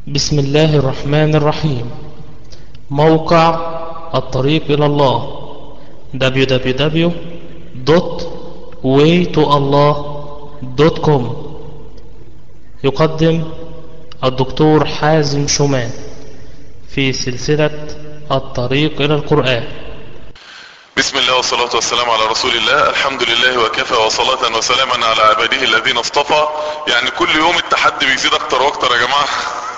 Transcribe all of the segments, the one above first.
بسم الله الرحمن الرحيم موقع الطريق إلى الله www.waytoallah.com يقدم الدكتور حازم شومان في سلسلة الطريق إلى القرآن بسم الله والصلاة والسلام على رسول الله الحمد لله وكفى وصلاة وسلاما على عباده الذين اصطفى يعني كل يوم التحدي بيزيد اكتر واكتر يا جماعة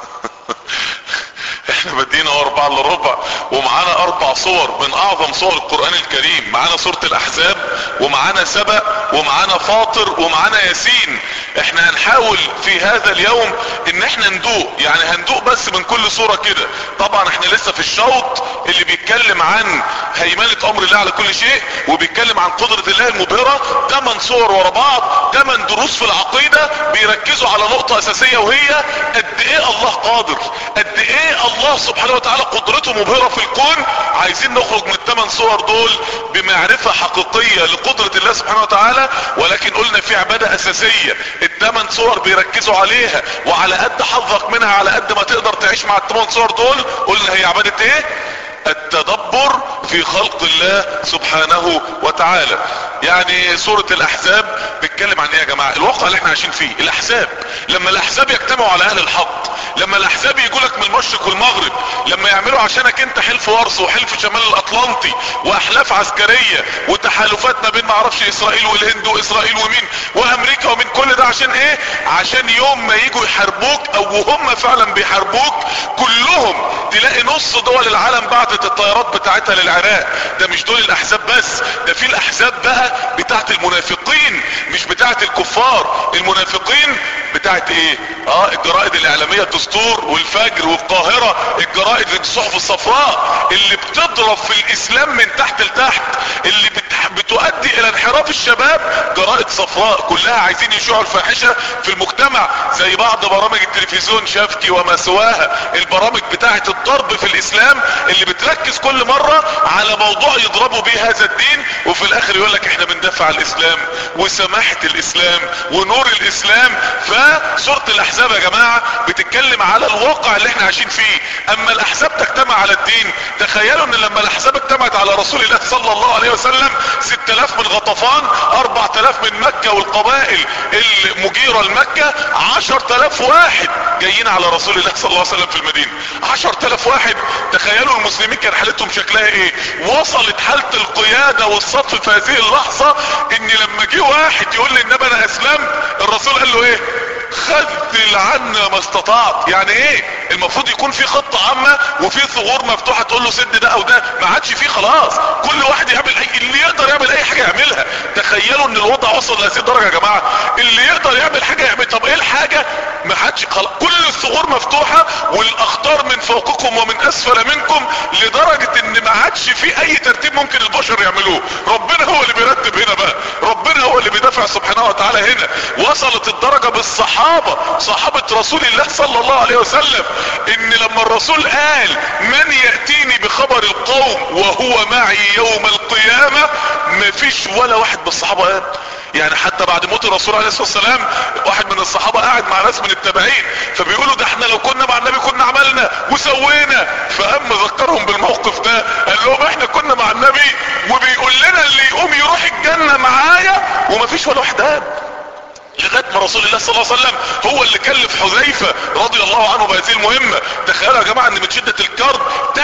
احنا بدينا اربعة الا ربع ومعانا اربع صور من اعظم صور القرآن الكريم معانا سورة الاحزاب ومعانا سبأ ومعانا فاطر ومعانا ياسين احنا هنحاول في هذا اليوم ان احنا ندوق يعني هندوق بس من كل صورة كده طبعا احنا لسه في الشوط اللي بيتكلم عن هيمنة امر الله على كل شيء وبيتكلم عن قدرة الله المبهرة 8 صور ورا بعض 8 دروس في العقيدة بيركزوا على نقطة اساسية وهي قد ايه الله قادر قد ايه الله سبحانه وتعالى قدرته مبهرة في الكون عايزين نخرج من الثمان صور دول بمعرفة حقيقية لقدرة الله سبحانه وتعالى ولكن قلنا في عبادة اساسية الثمان صور بيركزوا عليها وعلى قد حظك منها على قد ما تقدر تعيش مع الثمان صور دول قلنا هي عبادة ايه التدبر في خلق الله سبحانه وتعالى يعني سورة الاحزاب بيتكلم عن ايه يا جماعة الواقع اللي احنا عايشين فيه الاحزاب لما الاحزاب يجتمعوا على اهل الحق لما الاحزاب يجولك من المشرق والمغرب لما يعملوا عشانك انت حلف وارص وحلف شمال الاطلنطي واحلاف عسكرية وتحالفات ما بين معرفش اسرائيل والهند واسرائيل ومين وامريكا ومن كل ده عشان ايه عشان يوم ما يجوا يحاربوك او وهم فعلا بيحاربوك كلهم تلاقي نص دول العالم بعتت الطيارات بتاعتها للعراق ده مش دول الاحزاب بس ده في الاحزاب بقى بتاعت المنافقين مش بتاعت الكفار المنافقين بتاعت ايه اه الجرائد الاعلامية الدستور والفجر والقاهرة الجرائد الصحف الصفراء اللي بتضرب في الاسلام من تحت لتحت اللي بتؤدي الى انحراف الشباب جرائد صفراء كلها عايزين يشيعوا الفاحشة في المجتمع زي بعض برامج التلفزيون شافكي وما سواها البرامج بتاعت الضرب في الاسلام اللي بتركز كل مرة على موضوع يضربوا بيه هذا الدين وفي الاخر يقول لك احنا بندافع عن الاسلام وسماحة الاسلام ونور الاسلام فسورة الاحزاب يا جماعة بتتكلم على الواقع اللي احنا عايشين فيه اما الاحزاب تجتمع على الدين تخيلوا ان لما الاحزاب اجتمعت على رسول الله صلى الله عليه وسلم 6000 من غطفان 4000 من مكة والقبائل المجيرة لمكة 10000 واحد جايين على رسول الله صلى الله عليه وسلم في المدينة 10000 واحد تخيلوا المسلمين كان حالتهم شكلها ايه وصلت حالة القيادة والصف في هذه اللحظة ان لما جه واحد يقول لي انما انا اسلام الرسول قال له ايه خذل عنا ما استطعت يعني ايه المفروض يكون في خطة عامة وفي ثغور مفتوحة تقول له سد ده او ده ما عادش فيه خلاص كل واحد يعمل اي اللي يقدر يعمل اي حاجة يعملها تخيلوا ان الوضع وصل لهذه الدرجة يا جماعة اللي يقدر يعمل حاجة يعمل طب ايه الحاجة ما عادش خلاص كل الثغور مفتوحة والاخطار من فوقكم ومن اسفل منكم لدرجة ان ما عادش في اي ترتيب ممكن البشر يعملوه ربنا هو اللي بيرتب هنا بقى ربنا هو اللي بيدافع سبحانه وتعالى هنا وصلت الدرجة بالصحابة صحابة رسول الله صلى الله عليه وسلم ان لما الرسول قال من يأتيني بخبر القوم وهو معي يوم القيامة مفيش ولا واحد بالصحابة قال يعني حتى بعد موت الرسول عليه الصلاة والسلام واحد من الصحابة قاعد مع ناس من التابعين فبيقولوا ده احنا لو كنا مع النبي كنا عملنا وسوينا فقام ذكرهم بالموقف ده قال لهم احنا كنا مع النبي وبيقول لنا اللي يقوم يروح الجنة معايا ومفيش ولا واحد قال لغايه ما رسول الله صلى الله عليه وسلم هو اللي كلف حذيفه رضي الله عنه بهذه المهمه تخيلوا يا جماعه ان من شده الكرب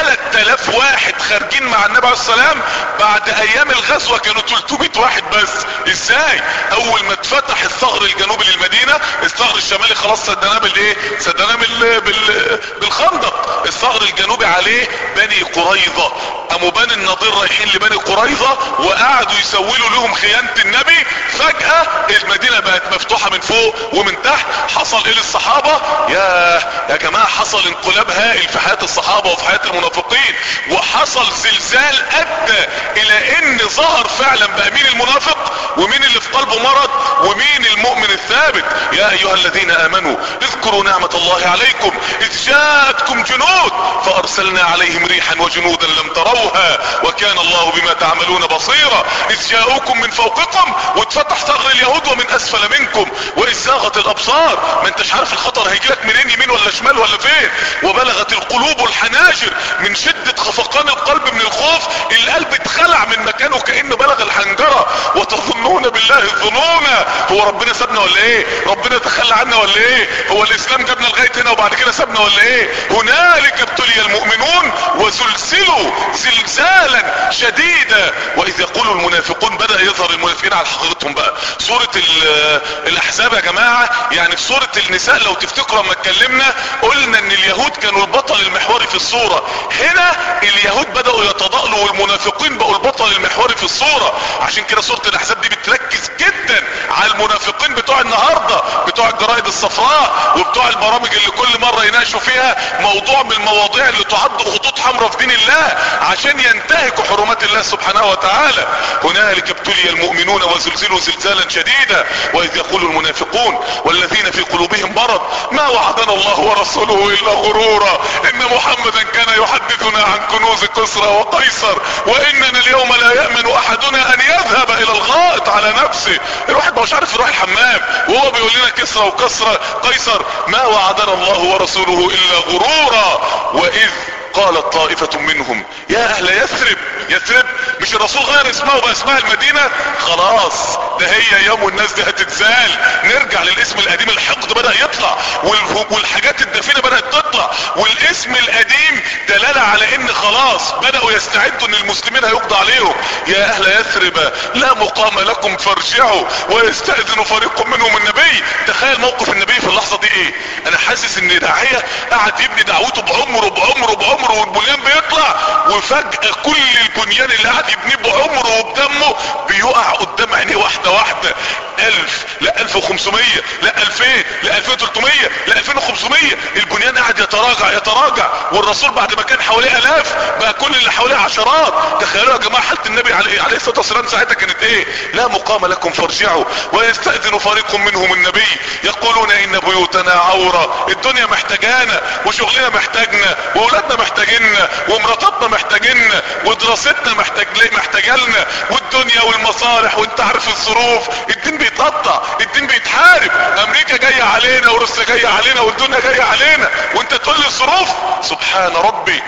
3000 واحد خارجين مع النبي عليه السلام بعد ايام الغزوه كانوا 300 واحد بس ازاي اول ما اتفتح الثغر الجنوبي للمدينه الثغر الشمالي خلاص سدناه بالايه سدناه بال... بال... بالخندق الثغر الجنوبي عليه بني قريظه قاموا بني النضير رايحين لبني قريظه وقعدوا يسولوا لهم خيانه النبي فجاه المدينه بقت مفتوحة من فوق ومن تحت حصل ايه للصحابة يا يا جماعة حصل انقلاب هائل في حياة الصحابة وفي حياة المنافقين وحصل زلزال ادى الى ان ظهر فعلا بقى مين المنافق ومين اللي في قلبه مرض ومين المؤمن الثابت يا ايها الذين امنوا اذكروا نعمة الله عليكم اذ جاءتكم جنود فارسلنا عليهم ريحا وجنودا لم تروها وكان الله بما تعملون بصيرا اذ جاءوكم من فوقكم واتفتح ثغر اليهود ومن اسفل منكم واذ زاغت الابصار ما انتش عارف الخطر هيجيلك منين يمين ولا شمال ولا فين وبلغت القلوب الحناجر من شدة خفقان القلب من الخوف القلب اتخلع من مكانه كأنه بلغ الحنجرة وتظنون بالله الظنون هو ربنا سابنا ولا ايه ربنا تخلى عنا ولا ايه هو الاسلام جابنا لغاية هنا وبعد كده سابنا ولا ايه هنالك ابتلي المؤمنون وزلزلوا زلزالا شديدا واذ يقول المنافقون بدأ يظهر المنافقين على حقيقتهم بقى سورة الاحزاب يا جماعة يعني في سورة النساء لو تفتكروا لما اتكلمنا قلنا ان اليهود كانوا البطل المحوري في الصورة هنا اليهود بدأوا يتضاءلوا والمنافقين بقوا البطل المحوري في الصورة عشان كده سورة الاحزاب دي بتركز جدا على المنافقين بتوع النهاردة بتوع الجرائد الصفراء وبتوع البرامج اللي كل مرة يناقشوا فيها موضوع من المواضيع اللي تعد خطوط حمراء في دين الله عشان ينتهكوا حرمات الله سبحانه وتعالى هنالك ابتلي المؤمنون وزلزلوا زلزالا شديدا واذ يقول المنافقون والذين في قلوبهم مرض ما وعدنا الله ورسوله الا غرورا ان محمدا كان يحدثنا عن كنوز قسرى وقيصر واننا اليوم لا يأمن احدنا ان يذهب الى الغائط على نفسه الواحد ما مش عارف يروح الحمام وهو بيقول لنا كسرى وكسرى قيصر ما وعدنا الله ورسوله الا غرورا واذ قالت طائفة منهم يا اهل يثرب يثرب مش الرسول غير اسمه وبقى اسمها المدينة خلاص ده هي يوم الناس دي هتتزال نرجع للاسم القديم الحقد بدأ يطلع والحاجات الدفينة بدأت تطلع والاسم القديم دلالة على ان خلاص بدأوا يستعدوا ان المسلمين هيقضى عليهم يا اهل يثرب لا مقام لكم فارجعوا ويستأذن فريق منهم النبي تخيل موقف النبي في اللحظة دي ايه انا حاسس ان داعية قاعد يبني دعوته بعمره بعمره بعمره والبنيان بيطلع وفجأة كل البنيان اللي قاعد يبنيه بعمره وبدمه بيقع قدام عينيه واحدة واحدة الف لا الف وخمسمية لا الفين لا الفين وتلتمية لا الفين وخمسمية البنيان قاعد يتراجع يتراجع والرسول بعد ما كان حواليه الاف بقى كل اللي حواليه عشرات تخيلوا يا جماعة حالة النبي عليه, عليه الصلاة والسلام ساعتها كانت ايه لا مقام لكم فارجعوا ويستأذن فريق منهم النبي يقولون ان بيوتنا عورة الدنيا محتاجانا وشغلنا محتاجنا واولادنا محتاجيننا ومراتاتنا محتاجيننا ودراستنا محتاج محتاجالنا والدنيا والمصالح وانت عارف الظروف الدين بيتقطع الدين بيتحارب امريكا جاية علينا وروسيا جاية علينا والدنيا جاية علينا وانت تقول لي الظروف سبحان ربي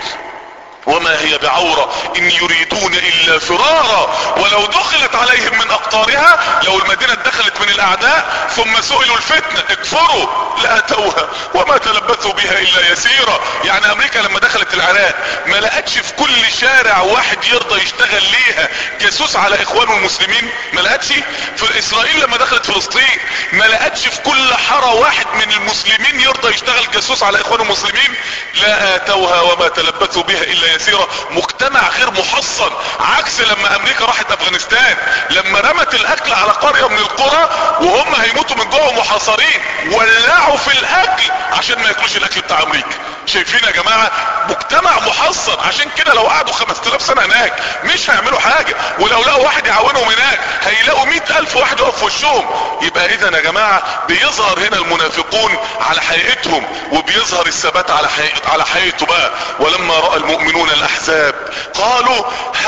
وما هي بعورة ان يريدون الا فرارا ولو دخلت عليهم من اقطارها لو المدينة دخلت من الاعداء ثم سئلوا الفتنة اكفروا لاتوها وما تلبثوا بها الا يسيرا يعني امريكا لما دخلت العراق ما لقتش في كل شارع واحد يرضى يشتغل ليها جاسوس على اخوانه المسلمين ما لقتش في اسرائيل لما دخلت فلسطين ما لقتش في كل حارة واحد من المسلمين يرضى يشتغل جاسوس على اخوانه المسلمين لا اتوها وما تلبثوا بها الا يسيرة مجتمع غير محصن عكس لما امريكا راحت افغانستان لما رمت الاكل على قرية من القرى وهم هيموتوا من جوه محاصرين ولعوا في الاكل عشان ما ياكلوش الاكل بتاع امريكا شايفين يا جماعة مجتمع محصن عشان كده لو قعدوا 5000 سنة هناك مش هيعملوا حاجة ولو لقوا واحد يعاونهم هناك هيلاقوا 100000 واحد يقف في وشهم يبقى اذا يا جماعة بيظهر هنا المنافقون على حقيقتهم وبيظهر الثبات على حقيقة على حقيقته بقى ولما رأى المؤمنون الاحزاب قالوا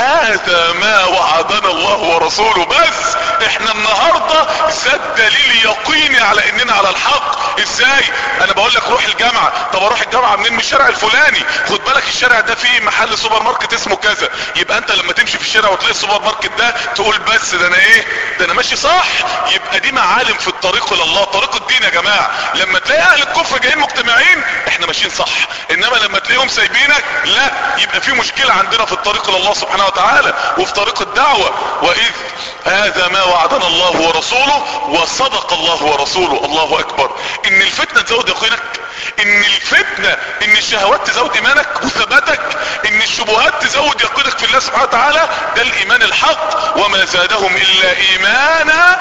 هذا ما وعدنا الله ورسوله بس احنا النهاردة زاد دليل يقيني على اننا على الحق ازاي انا بقول لك روح الجامعة طب اروح الجامعة منين من الشارع الفلاني خد بالك الشارع ده فيه محل سوبر ماركت اسمه كذا يبقى انت لما تمشي في الشارع وتلاقي السوبر ماركت ده تقول بس ده انا ايه ده انا ماشي صح يبقى دي معالم في الطريق الى الله طريق الدين يا جماعة لما تلاقي اهل الكفر جايين مجتمعين احنا ماشيين صح انما لما تلاقيهم سايبينك لا يبقى في مشكلة عندنا في الطريق الى الله سبحانه وتعالى وفي طريق الدعوة واذ هذا ما وعدنا الله ورسوله وصدق الله ورسوله الله اكبر ان الفتنة تزود يقينك ان الفتنة ان الشهوات تزود ايمانك وثباتك ان الشبهات تزود يقينك في الله سبحانه وتعالى ده الايمان الحق وما زادهم الا ايمانا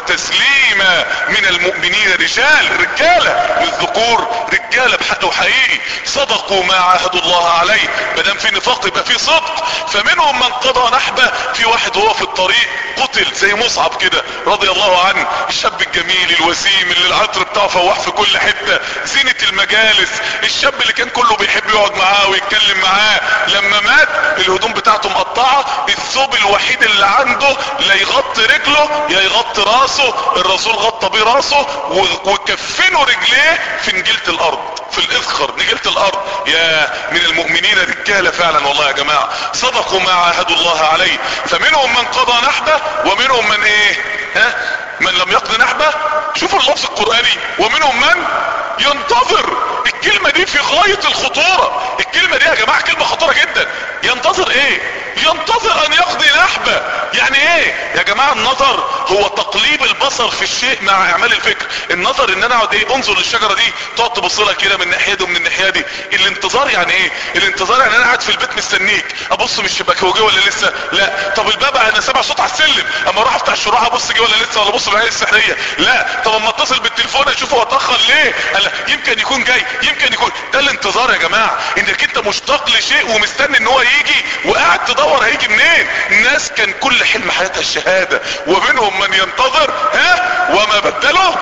وتسليما من المؤمنين رجال رجالة للذكور رجالة بحق وحقيقي صدقوا ما عاهدوا الله عليه مدام في نفاق يبقى في صدق فمنهم من قضى نحبه في واحد هو في الطريق قتل زي مصعب كده رضي الله عنه الشاب الجميل الوسيم اللي العطر بتاعه فواح في كل حتة زينة المجالس الشاب اللي كان كله بيحب يقعد معاه ويتكلم معاه لما مات الهدوم بتاعته مقطعة الثوب الوحيد اللي عنده لا يغطي رجله يا يغطي راسه الرسول غطى بيه راسه وكفنوا رجليه في نجيلة الارض في الاذخر نجيلة الارض يا من المؤمنين رجالة فعلا والله يا جماعة صدقوا ما عاهدوا الله عليه فمنهم من قضى نحبه ومنهم من ايه ها من لم يقضي نحبه شوفوا اللفظ القرآني ومنهم من ينتظر الكلمة دي في غاية الخطورة الكلمة دي يا جماعة كلمة خطورة جدا ينتظر ايه ينتظر ان يقضي نحبة يعني ايه يا جماعة النظر هو تقليب البصر في الشيء مع اعمال الفكر النظر ان انا اقعد ايه انظر للشجرة دي تقعد تبص لها كده من الناحية دي ومن الناحية دي الانتظار يعني ايه الانتظار يعني انا قاعد في البيت مستنيك ابص من الشباك هو جه ولا لسه لا طب الباب انا سامع صوت على السلم اما اروح افتح الشراع ابص جه ولا لسه ولا ابص بالعين السحرية لا طب اما اتصل بالتليفون اشوفه هو اتاخر ليه قال يمكن يكون جاي يمكن يكون ده الانتظار يا جماعة انك انت مشتاق لشيء ومستني ان هو يجي وقاعد تدور هيجي منين الناس كان كل حلم حياتها الشهادة ومنهم من ينتظر ها وما بدله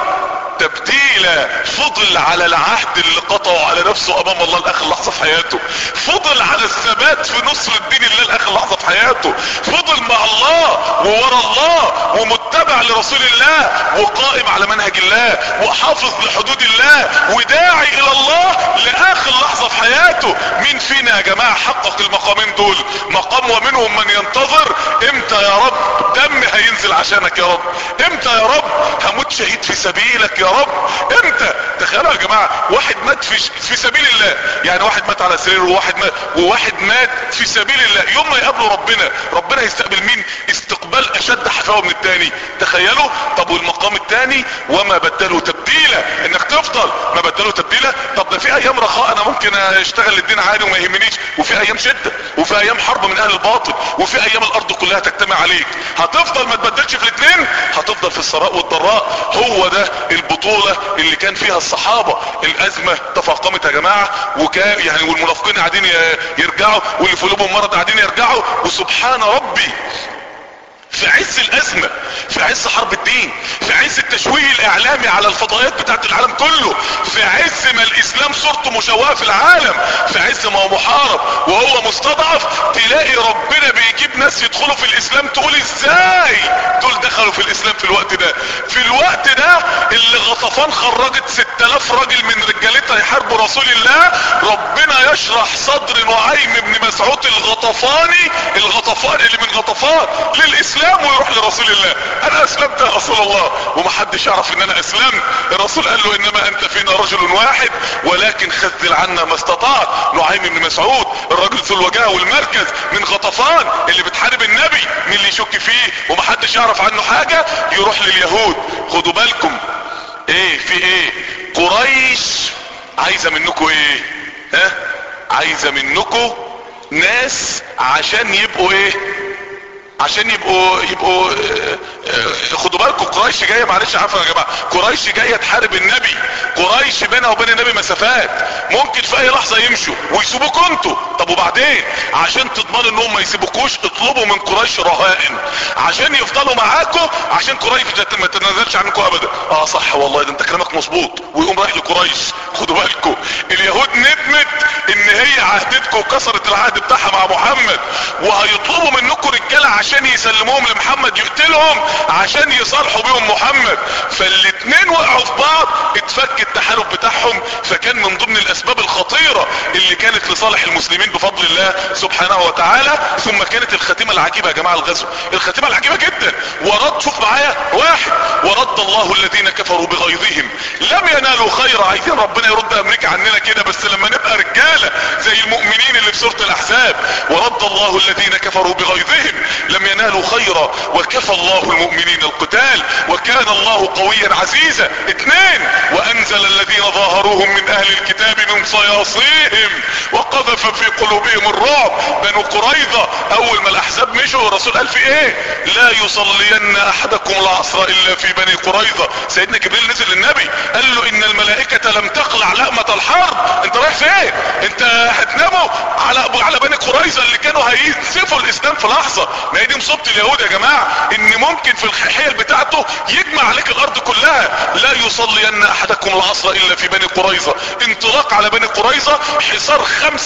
تبديلا فضل على العهد اللي قطعه على نفسه امام الله لاخر لحظة في حياته فضل على الثبات في نصر الدين الله لاخر لحظة في حياته فضل مع الله وورا الله ومتبع لرسول الله وقائم على منهج الله وحافظ لحدود الله وداعي الى الله لاخر لحظة في حياته مين فينا يا جماعة حقق المقامين دول مقام ومنهم من ينتظر امتى يا رب دم هينزل عشانك يا رب امتى يا رب هموت شهيد في سبيلك يا رب امتى تخيلوا يا جماعة واحد مات في, في سبيل الله يعني واحد مات على سريره وواحد مات وواحد مات في سبيل الله يوم ما يقابلوا ربنا ربنا يستقبل مين استقبال اشد حفاوة من التاني تخيلوا طب والمقام التاني وما بدلوا تبديلا انك تفضل ما بدلوا تبديلا طب ده في ايام رخاء انا ممكن اشتغل الدين عادي وما يهمنيش وفي ايام شدة وفي ايام حرب من اهل الباطل وفي ايام الارض كلها تجتمع عليك هتفضل ما تبدلش في الاثنين هتفضل في السراء والضراء هو ده البطولة اللي كان فيها الصحابة الازمة تفاقمت يا جماعة وكان يعني والمنافقين قاعدين يرجعوا واللي في قلوبهم مرض قاعدين يرجعوا وسبحان ربي في عز الازمة في عز حرب الدين في عز التشويه الاعلامي على الفضائيات بتاعت العالم كله في عز ما الاسلام صورته مشوهة في العالم في عز ما هو محارب وهو مستضعف تلاقي ربنا بيجيب ناس يدخلوا في الاسلام تقول ازاي دول دخلوا في الاسلام في الوقت ده في الوقت ده اللي غطفان خرجت 6000 راجل من رجالتها يحاربوا رسول الله ربنا يشرح صدر نعيم بن مسعود الغطفاني الغطفان اللي من غطفان للاسلام الاسلام ويروح لرسول الله انا اسلمت يا رسول الله ومحدش يعرف ان انا اسلمت الرسول قال له انما انت فينا رجل واحد ولكن خذل عنا ما استطعت نعيم بن مسعود الرجل ذو الوجاهه والمركز من غطفان اللي بتحارب النبي من اللي يشك فيه ومحدش يعرف عنه حاجة يروح لليهود خدوا بالكم ايه في ايه قريش عايزة منكم ايه ها عايزة منكم ناس عشان يبقوا ايه عشان يبقوا يبقوا خدوا بالكم قريش جايه معلش عفوا يا جماعه قريش جايه تحارب النبي قريش بينها وبين النبي مسافات ممكن في اي لحظه يمشوا ويسيبوكوا انتوا طب وبعدين عشان تضمنوا انهم ما يسيبوكوش اطلبوا من قريش رهائن عشان يفضلوا معاكم عشان قريش ما تتنازلش عنكم ابدا اه صح والله ده انت كلامك مظبوط ويقوم رايح لقريش خدوا بالكم اليهود ندمت ان هي عهدتكم وكسرت العهد بتاعها مع محمد وهيطلبوا منكم رجاله عشان يسلموهم لمحمد يقتلهم عشان يصالحوا بيهم محمد فالاتنين وقعوا في بعض اتفك التحالف بتاعهم فكان من ضمن الاسباب الخطيرة اللي كانت لصالح المسلمين بفضل الله سبحانه وتعالى ثم كانت الختيمة العجيبة يا جماعة الغزو الختيمة العجيبة جدا ورد شوف معايا واحد ورد الله الذين كفروا بغيظهم لم ينالوا خير عايزين ربنا يرد امريكا عننا كده بس لما نبقى رجالة زي المؤمنين اللي في سورة الاحزاب ورد الله الذين كفروا بغيظهم لم ينالوا خيرا وكفى الله المؤمنين القتال وكان الله قويا عزيزا اثنين وانزل الذين ظاهروهم من اهل الكتاب من صياصيهم وقذف في قلوبهم الرعب بنو قريظة اول ما الاحزاب مشوا الرسول قال في ايه لا يصلين احدكم العصر الا في بني قريظة سيدنا جبريل نزل للنبي قال له ان الملائكة لم تقلع لأمة الحرب انت رايح فين انت هتناموا على على بني قريظة اللي كانوا هينسفوا الاسلام في لحظة ما هي دي مصيبة اليهود يا جماعة ان ممكن في الحيل بتاعته يجمع عليك الارض كلها لا يصلين احدكم العصر الا في بني قريظة انطلاق على بني قريظة حصار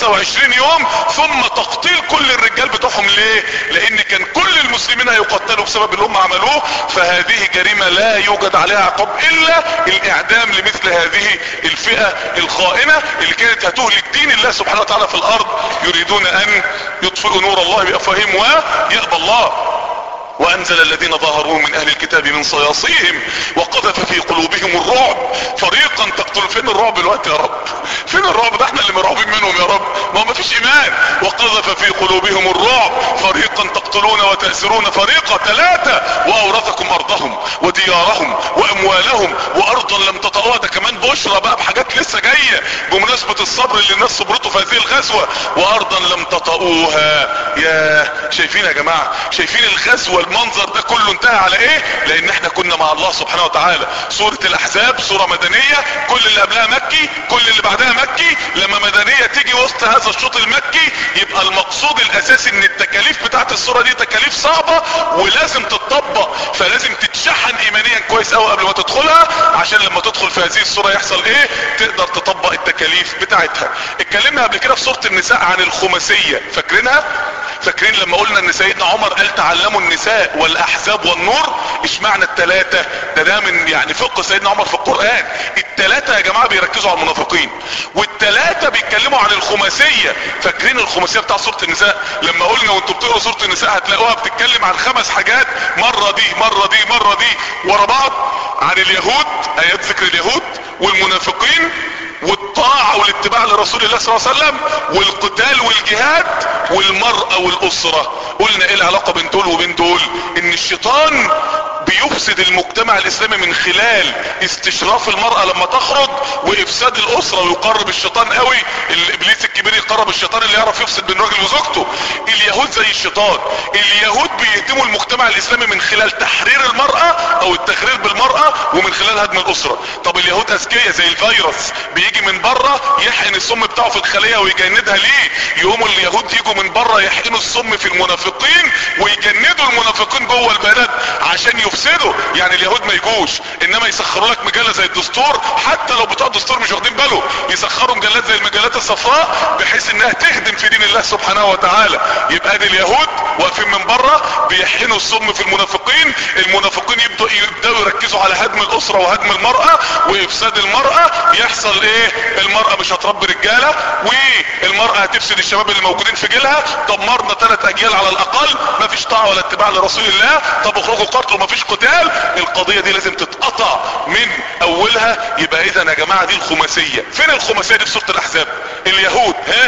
25 يوم ثم تقتيل كل الرجال بتوعهم ليه لان كان كل المسلمين هيقتلوا بسبب اللي هم عملوه فهذه جريمة لا يوجد عليها عقاب الا الاعدام لمثل هذه الفئة الخائنة اللي كانت هتهلك دين الله سبحانه وتعالى في الارض يريدون ان يطفئوا نور الله بافواههم ويأبى الله وانزل الذين ظاهروهم من اهل الكتاب من صياصيهم وقذف في قلوبهم الرعب فريقا تقتل فين الرعب الوقت يا رب فين الرعب ده احنا اللي مرعوبين منهم يا رب ما هو مفيش ايمان وقذف في قلوبهم الرعب فريقا تقتلون وتأسرون فريقا ثلاثة واورثكم ارضهم وديارهم واموالهم وارضا لم تطئوها ده كمان بشرى بقى بحاجات لسه جاية بمناسبة الصبر اللي الناس صبرته في هذه الغزوة وارضا لم تطئوها يا شايفين يا جماعة شايفين الغزوة المنظر ده كله انتهى على ايه لان احنا كنا مع الله سبحانه وتعالى سورة الاحزاب سورة مدنية كل اللي قبلها مكي كل اللي بعدها مكي لما مدنية تيجي وسط هذا الشوط المكي يبقى المقصود الاساسي ان التكاليف بتاعت السورة دي تكاليف صعبة ولازم تتطبق فلازم تتشحن ايمانيا كويس قوي قبل ما تدخلها عشان لما تدخل في هذه السورة يحصل ايه تقدر تطبق التكاليف بتاعتها اتكلمنا قبل كده في سورة النساء عن الخماسية فاكرينها فاكرين لما قلنا ان سيدنا عمر قال تعلموا النساء والاحزاب والنور اشمعنى التلاتة ده ده من يعني فقه سيدنا عمر في القرآن التلاتة يا جماعة بيركزوا على المنافقين والتلاتة بيتكلموا عن الخماسية فاكرين الخماسية بتاع سورة النساء لما قلنا وانتوا بتقروا سورة النساء هتلاقوها بتتكلم عن خمس حاجات مرة دي مرة دي مرة دي ورا بعض عن اليهود ايات ذكر اليهود والمنافقين والطاعة والاتباع لرسول الله صلى الله عليه وسلم والقتال والجهاد والمرأة والاسرة قلنا ايه العلاقة بين دول وبين دول ان الشيطان بيفسد المجتمع الاسلامي من خلال استشراف المرأة لما تخرج وافساد الاسرة ويقرب الشيطان قوي الابليس الكبير يقرب الشيطان اللي يعرف يفسد بين راجل وزوجته اليهود زي الشيطان اليهود بيهدموا المجتمع الاسلامي من خلال تحرير المرأة او التخرير بالمرأة ومن خلال هدم الاسرة طب اليهود اذكياء زي الفيروس بيجي من بره يحقن السم بتاعه في الخلية ويجندها ليه يقوموا اليهود يجوا من بره يحقنوا السم في المنافقين ويجندوا المنافقين جوه البلد عشان يفسدوا يعني اليهود ما يجوش انما يسخروا لك مجلة زي الدستور حتى لو بتوع الدستور مش واخدين باله يسخروا مجلات زي المجلات الصفراء بحيث انها تخدم في دين الله سبحانه وتعالى يبقى دي اليهود واقفين من بره بيحقنوا السم في المنافقين المنافقين يبدأوا يبدأوا يركزوا على هدم الاسرة وهدم المرأة وافساد المرأة يحصل ايه المرأة مش هتربي رجالة والمرأة هتفسد الشباب اللي موجودين في جيلها دمرنا ثلاث اجيال على الاقل مفيش طاعة ولا اتباع لرسول الله طب اخرجوا قتلوا مفيش قتال القضية دي لازم تتقطع من اولها يبقى اذا يا جماعة دي الخماسية فين الخماسية دي في سورة الاحزاب اليهود ها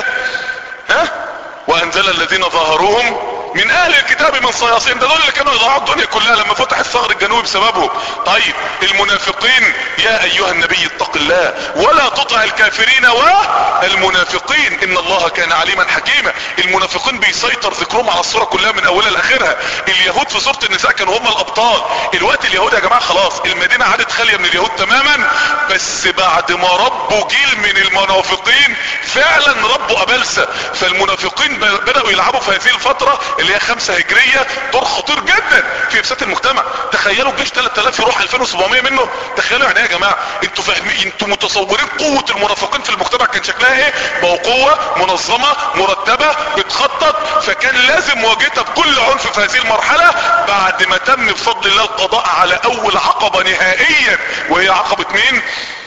ها وانزل الذين ظاهروهم من اهل الكتاب من صياصين ده دول اللي كانوا يضيعوا الدنيا كلها لما فتح الثغر الجنوبي بسببهم طيب المنافقين يا ايها النبي اتق الله ولا تطع الكافرين والمنافقين ان الله كان عليما حكيما المنافقين بيسيطر ذكرهم على الصورة كلها من اولها لاخرها اليهود في سورة النساء كانوا هم الابطال الوقت اليهود يا جماعة خلاص المدينة عادت خالية من اليهود تماما بس بعد ما ربوا جيل من المنافقين فعلا ربوا ابلسة فالمنافقين بدأوا يلعبوا في هذه الفترة اللي هي خمسة هجرية دور خطير جدا في افساد المجتمع تخيلوا الجيش 3000 يروح 2700 منه تخيلوا يعني ايه يا جماعة انتوا فاهمين انتوا متصورين قوة المنافقين في المجتمع كان شكلها ايه بقوا قوة منظمة مرتبة بتخطط فكان لازم مواجهتها بكل عنف في هذه المرحلة بعد ما تم بفضل الله القضاء على اول عقبة نهائيا وهي عقبة مين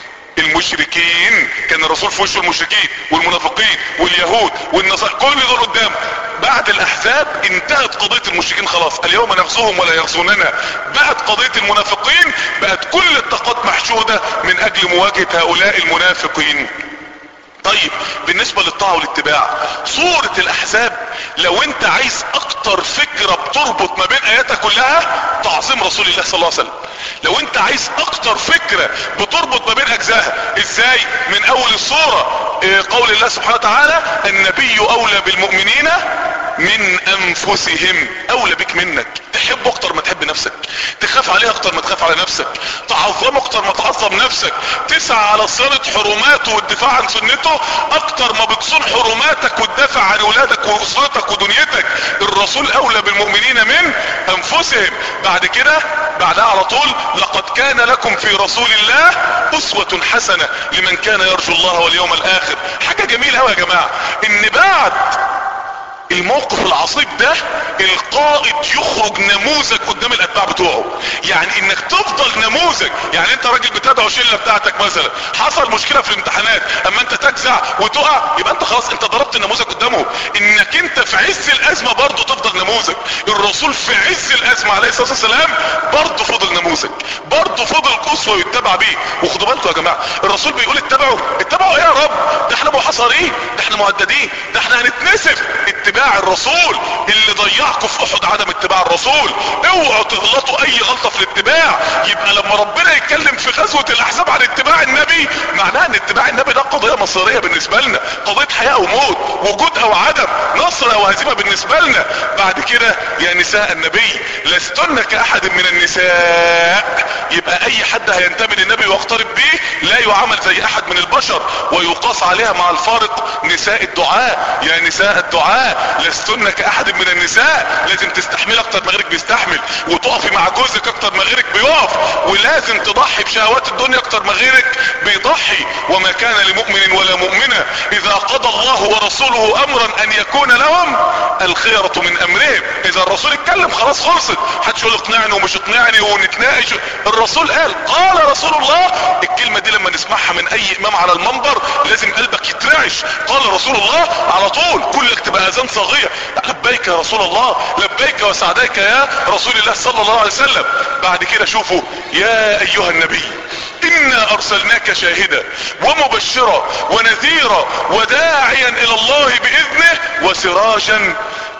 المشركين كان الرسول في وش المشركين والمنافقين واليهود والنصارى كل دول قدام بعد الاحزاب انتهت قضية المشركين خلاص اليوم نغزوهم ولا يغزوننا بقت قضية المنافقين بقت كل الطاقات محشودة من اجل مواجهة هؤلاء المنافقين طيب بالنسبة للطاعة والاتباع سورة الاحزاب لو انت عايز اكتر فكرة بتربط ما بين اياتها كلها تعظيم رسول الله صلى الله عليه وسلم لو انت عايز اكتر فكرة بتربط ما بين اجزائها ازاي من اول الصورة اه قول الله سبحانه وتعالى النبي اولى بالمؤمنين من انفسهم اولى بك منك تحبه اكتر ما تحب نفسك تخاف عليه اكتر ما تخاف على نفسك تعظمه اكتر ما تعظم نفسك تسعى على صيانة حرماته والدفاع عن سنته اكتر ما بتصون حرماتك وتدافع عن ولادك واسرتك ودنيتك الرسول اولى بالمؤمنين من انفسهم بعد كده بعدها على طول لقد كان لكم في رسول الله اسوة حسنة لمن كان يرجو الله واليوم الاخر حاجة جميلة قوي يا جماعة ان بعد الموقف العصيب ده القائد يخرج نموذج قدام الاتباع بتوعه يعني انك تفضل نموذج يعني انت راجل بتدعو شله بتاعتك مثلا حصل مشكله في الامتحانات اما انت تجزع وتقع يبقى انت خلاص انت ضربت النموذج قدامه انك انت في عز الازمه برضه تفضل نموذج الرسول في عز الازمه عليه الصلاه والسلام برضه فضل نموذج برضه فضل قصوى يتبع بيه وخدوا بالكم يا جماعه الرسول بيقول اتبعوا اتبعوا ايه يا رب ده احنا محاصرين ده احنا مهددين ده احنا هنتنسف اتباع الرسول اللي ضيعكم في احد عدم اتباع الرسول اوعوا تغلطوا اي غلطة في الاتباع يبقى لما ربنا يتكلم في غزوة الاحزاب عن اتباع النبي معناها ان اتباع النبي ده قضية مصيرية بالنسبة لنا قضية حياة او موت وجود او عدم نصر او هزيمة بالنسبة لنا بعد كده يا نساء النبي لستن كاحد من النساء يبقى اي حد هينتمي للنبي ويقترب بيه لا يعامل زي احد من البشر ويقاس عليها مع الفارق نساء الدعاء يا نساء الدعاء لستن كاحد من النساء لازم تستحمل اكتر ما غيرك بيستحمل وتقفي مع جوزك اكتر ما غيرك بيقف ولازم تضحي بشهوات الدنيا اكتر ما غيرك بيضحي وما كان لمؤمن ولا مؤمنة اذا قضى الله ورسوله امرا ان يكون لهم الخيرة من امرهم اذا الرسول اتكلم خلاص خلصت محدش يقول اقنعني ومش اقنعني ونتناقش الرسول قال قال رسول الله الكلمة دي لما نسمعها من اي امام على المنبر لازم قلبك يترعش قال رسول الله على طول كلك تبقى اذان صاغية لبيك يا رسول الله لبيك وسعديك يا رسول الله صلى الله عليه وسلم بعد كده شوفوا يا ايها النبي انا ارسلناك شاهدا ومبشرا ونذيرا وداعيا الى الله باذنه وسراجا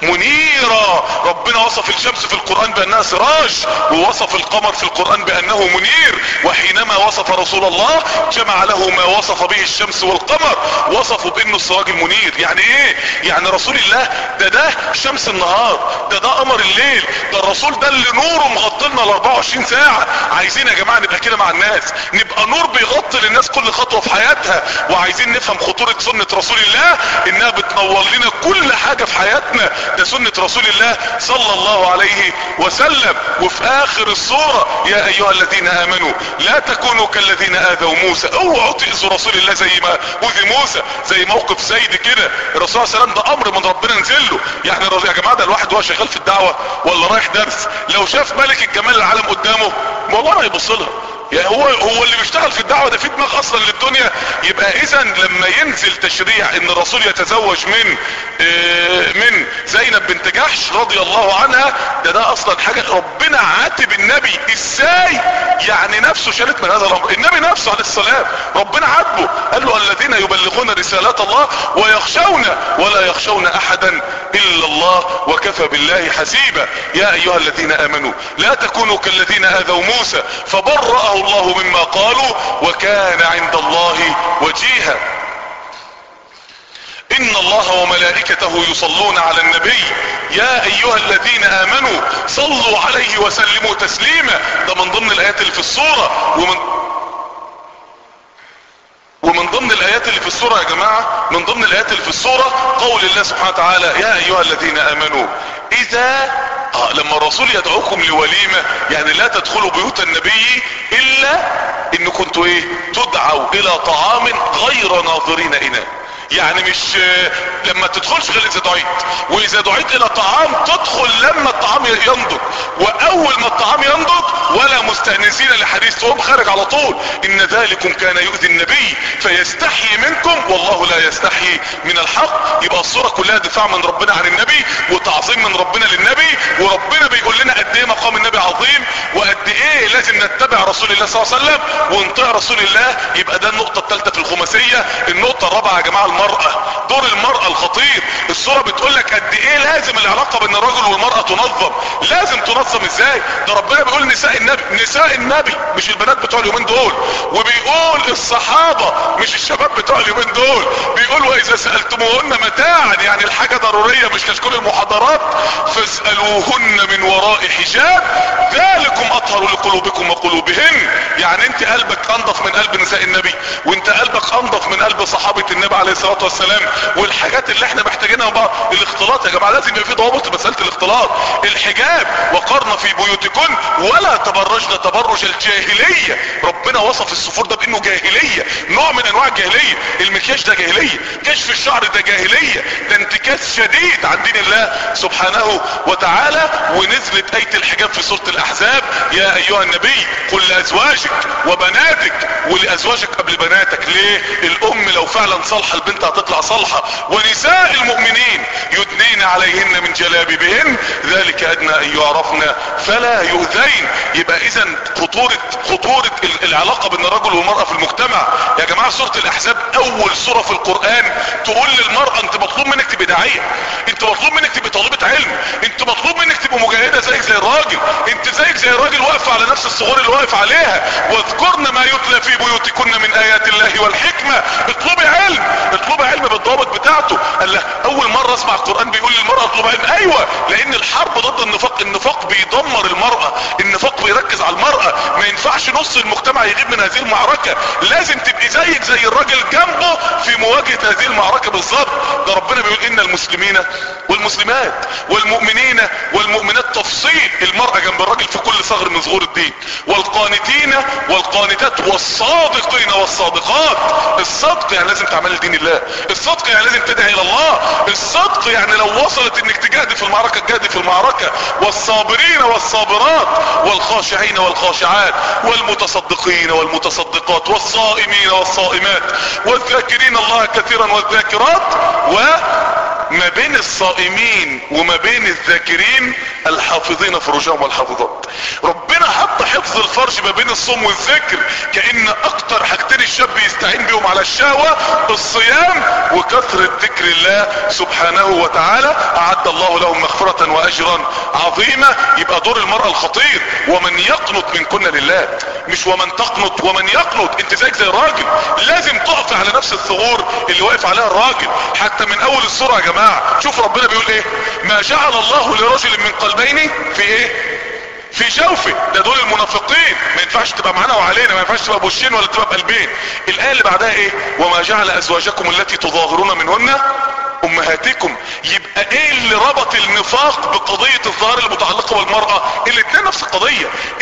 منيرا ربنا وصف الشمس في القرآن بانها سراج ووصف القمر في القرآن بانه منير وحينما وصف رسول الله جمع له ما وصف به الشمس والقمر وصفوا بانه السراج المنير يعني ايه يعني رسول الله ده ده شمس النهار ده ده قمر الليل ده الرسول ده اللي نوره مغطلنا ال 24 ساعة عايزين يا جماعة نبقى كده مع الناس نبقى نور بيغطي للناس كل خطوة في حياتها وعايزين نفهم خطورة سنة رسول الله انها بتنور لنا كل حاجة في حياتنا ده سنة رسول الله صلى الله عليه وسلم وفي اخر الصورة يا ايها الذين امنوا لا تكونوا كالذين اذوا موسى اوعوا تأذوا رسول الله زي ما اذي موسى زي موقف زيد كده الرسول صلى الله عليه وسلم ده امر من ربنا نزل له يعني يا جماعة ده الواحد وهو شغال في الدعوة ولا رايح درس لو شاف ملك الجمال العالم قدامه والله ما يبص لها يعني هو هو اللي بيشتغل في الدعوة ده في دماغ اصلا للدنيا يبقى اذا لما ينزل تشريع ان الرسول يتزوج من اه من زينب بنت جحش رضي الله عنها ده ده اصلا حاجة ربنا عاتب النبي ازاي يعني نفسه شالت من هذا الامر النبي نفسه عليه السلام ربنا عاتبه قال له الذين يبلغون رسالات الله ويخشون ولا يخشون احدا الا الله وكفى بالله حسيبا يا ايها الذين امنوا لا تكونوا كالذين اذوا موسى فبرأه الله مما قالوا وكان عند الله وجيها ان الله وملائكته يصلون على النبي يا ايها الذين امنوا صلوا عليه وسلموا تسليما ده من ضمن الايات اللي في الصورة ومن ومن ضمن الايات اللي في السورة يا جماعة من ضمن الايات اللي في السورة قول الله سبحانه وتعالى يا ايها الذين امنوا اذا آه لما الرسول يدعوكم لوليمة يعني لا تدخلوا بيوت النبي الا ان كنتوا ايه تدعوا الى طعام غير ناظرين اناه يعني مش لما تدخلش غير اذا دعيت واذا دعيت الى طعام تدخل لما الطعام ينضج واول ما الطعام ينضج ولا مستأنسين لحديث تقوم خارج على طول ان ذلكم كان يؤذي النبي فيستحيي منكم والله لا يستحيي من الحق يبقى الصورة كلها دفاع من ربنا عن النبي وتعظيم من ربنا للنبي وربنا بيقول لنا قد ايه مقام النبي عظيم وقد ايه لازم نتبع رسول الله صلى الله عليه وسلم ونطيع رسول الله يبقى ده النقطة الثالثة في الخماسية النقطة الرابعة يا جماعة المرأة دور المرأة الخطير الصورة بتقول لك قد ايه لازم العلاقة بين الرجل والمرأة تنظم لازم تنظم ازاي ده ربنا بيقول نساء النبي نساء النبي مش البنات بتوع اليومين دول وبيقول الصحابة مش الشباب بتوع اليومين دول بيقول واذا سألتموهن متاعا يعني الحاجة ضرورية مش كشكول المحاضرات فاسألوهن من وراء حجاب ذلكم اطهر لقلوبكم وقلوبهن يعني انت قلبك انضف من قلب نساء النبي وانت قلبك انضف من قلب صحابة النبي عليه الصلاة والسلام والحاجات اللي احنا محتاجينها بقى الاختلاط يا جماعة لازم يبقى في ضوابط مسألة الاختلاط الحجاب وقرن في بيوتكن ولا تبرجن تبرج الجاهلية ربنا وصف السفور ده بانه جاهلية نوع من انواع الجاهلية المكياج ده جاهلية كشف الشعر ده جاهلية ده انتكاس شديد عن دين الله سبحانه وتعالى ونزلت اية الحجاب في سورة الاحزاب يا ايها النبي قل لازواجك وبناتك ولازواجك قبل بناتك ليه الام لو فعلا صالحة البنت هتطلع صالحة ونساء المؤمنين يدنين عليهن من جلابيبهن ذلك ادنى ان يعرفن فلا يؤذين يبقى اذا خطورة خطورة العلاقة بين الرجل والمرأة في المجتمع يا جماعة سورة الاحزاب اول سورة في القرآن تقول للمرأة انت مطلوب منك تبقى داعية انت مطلوب منك تبقى طالبة علم انت مطلوب منك تبقى مجاهدة زيك زي الراجل انت زيك زي الراجل واقف على نفس الصغور اللي واقف عليها واذكرن ما يتلى في بيوتكن من ايات الله والحكمة اطلبي علم اطلبي علم بالضوابط بتاعته قال له اول مرة اسمع القرآن بيقول للمرأة اطلب علم ايوه لان الحرب ضد النفاق النفاق بيدمر المرأة النفاق بيركز على المرأة ما ينفعش نص المجتمع يغيب من هذه المعركة لازم تبقي زيك زي الراجل جنبه في مواجهة هذه المعركة بالظبط ده ربنا بيقول ان المسلمين والمسلمات والمؤمنين والمؤمنات تفصيل المرأة جنب الراجل في كل ثغر من ثغور الدين والقانتين والقانتات والصادقين والصادقات الصدق يعني لازم تعمل لدين الله الصدق يعني لازم تدعي الى الله الصدق يعني لو وصلت انك تجاهدي في المعركة تجاهدي في المعركة والصابرين والصابرات والخاشعين والخاشعات والمتصدقين والمتصدقات والصائمين والصائمات والذاكرين الله كثيرا والذاكرات و ما بين الصائمين وما بين الذاكرين الحافظين فروجهم والحافظات ربنا حط حفظ الفرج ما بين الصوم والذكر كأن اكتر حاجتين الشاب يستعين بهم على الشهوة الصيام وكثرة ذكر الله سبحانه وتعالى اعد الله لهم مغفرة واجرا عظيمة يبقى دور المرأة الخطير ومن يقنط من كنا لله مش ومن تقنط ومن يقنط انت زيك زي الراجل لازم تقف على نفس الثغور اللي واقف عليها الراجل حتى من اول السورة يا جماعة شوف ربنا بيقول ايه ما جعل الله لرجل من قلبين في ايه في جوفه ده دول المنافقين ما ينفعش تبقى معانا وعلينا ما ينفعش تبقى بوشين ولا تبقى بقلبين الايه اللي بعدها ايه وما جعل ازواجكم التي تظاهرون منهن امهاتكم يبقى ايه اللي ربط النفاق بقضية الظاهر المتعلقة بالمرأة الاتنين نفس القضية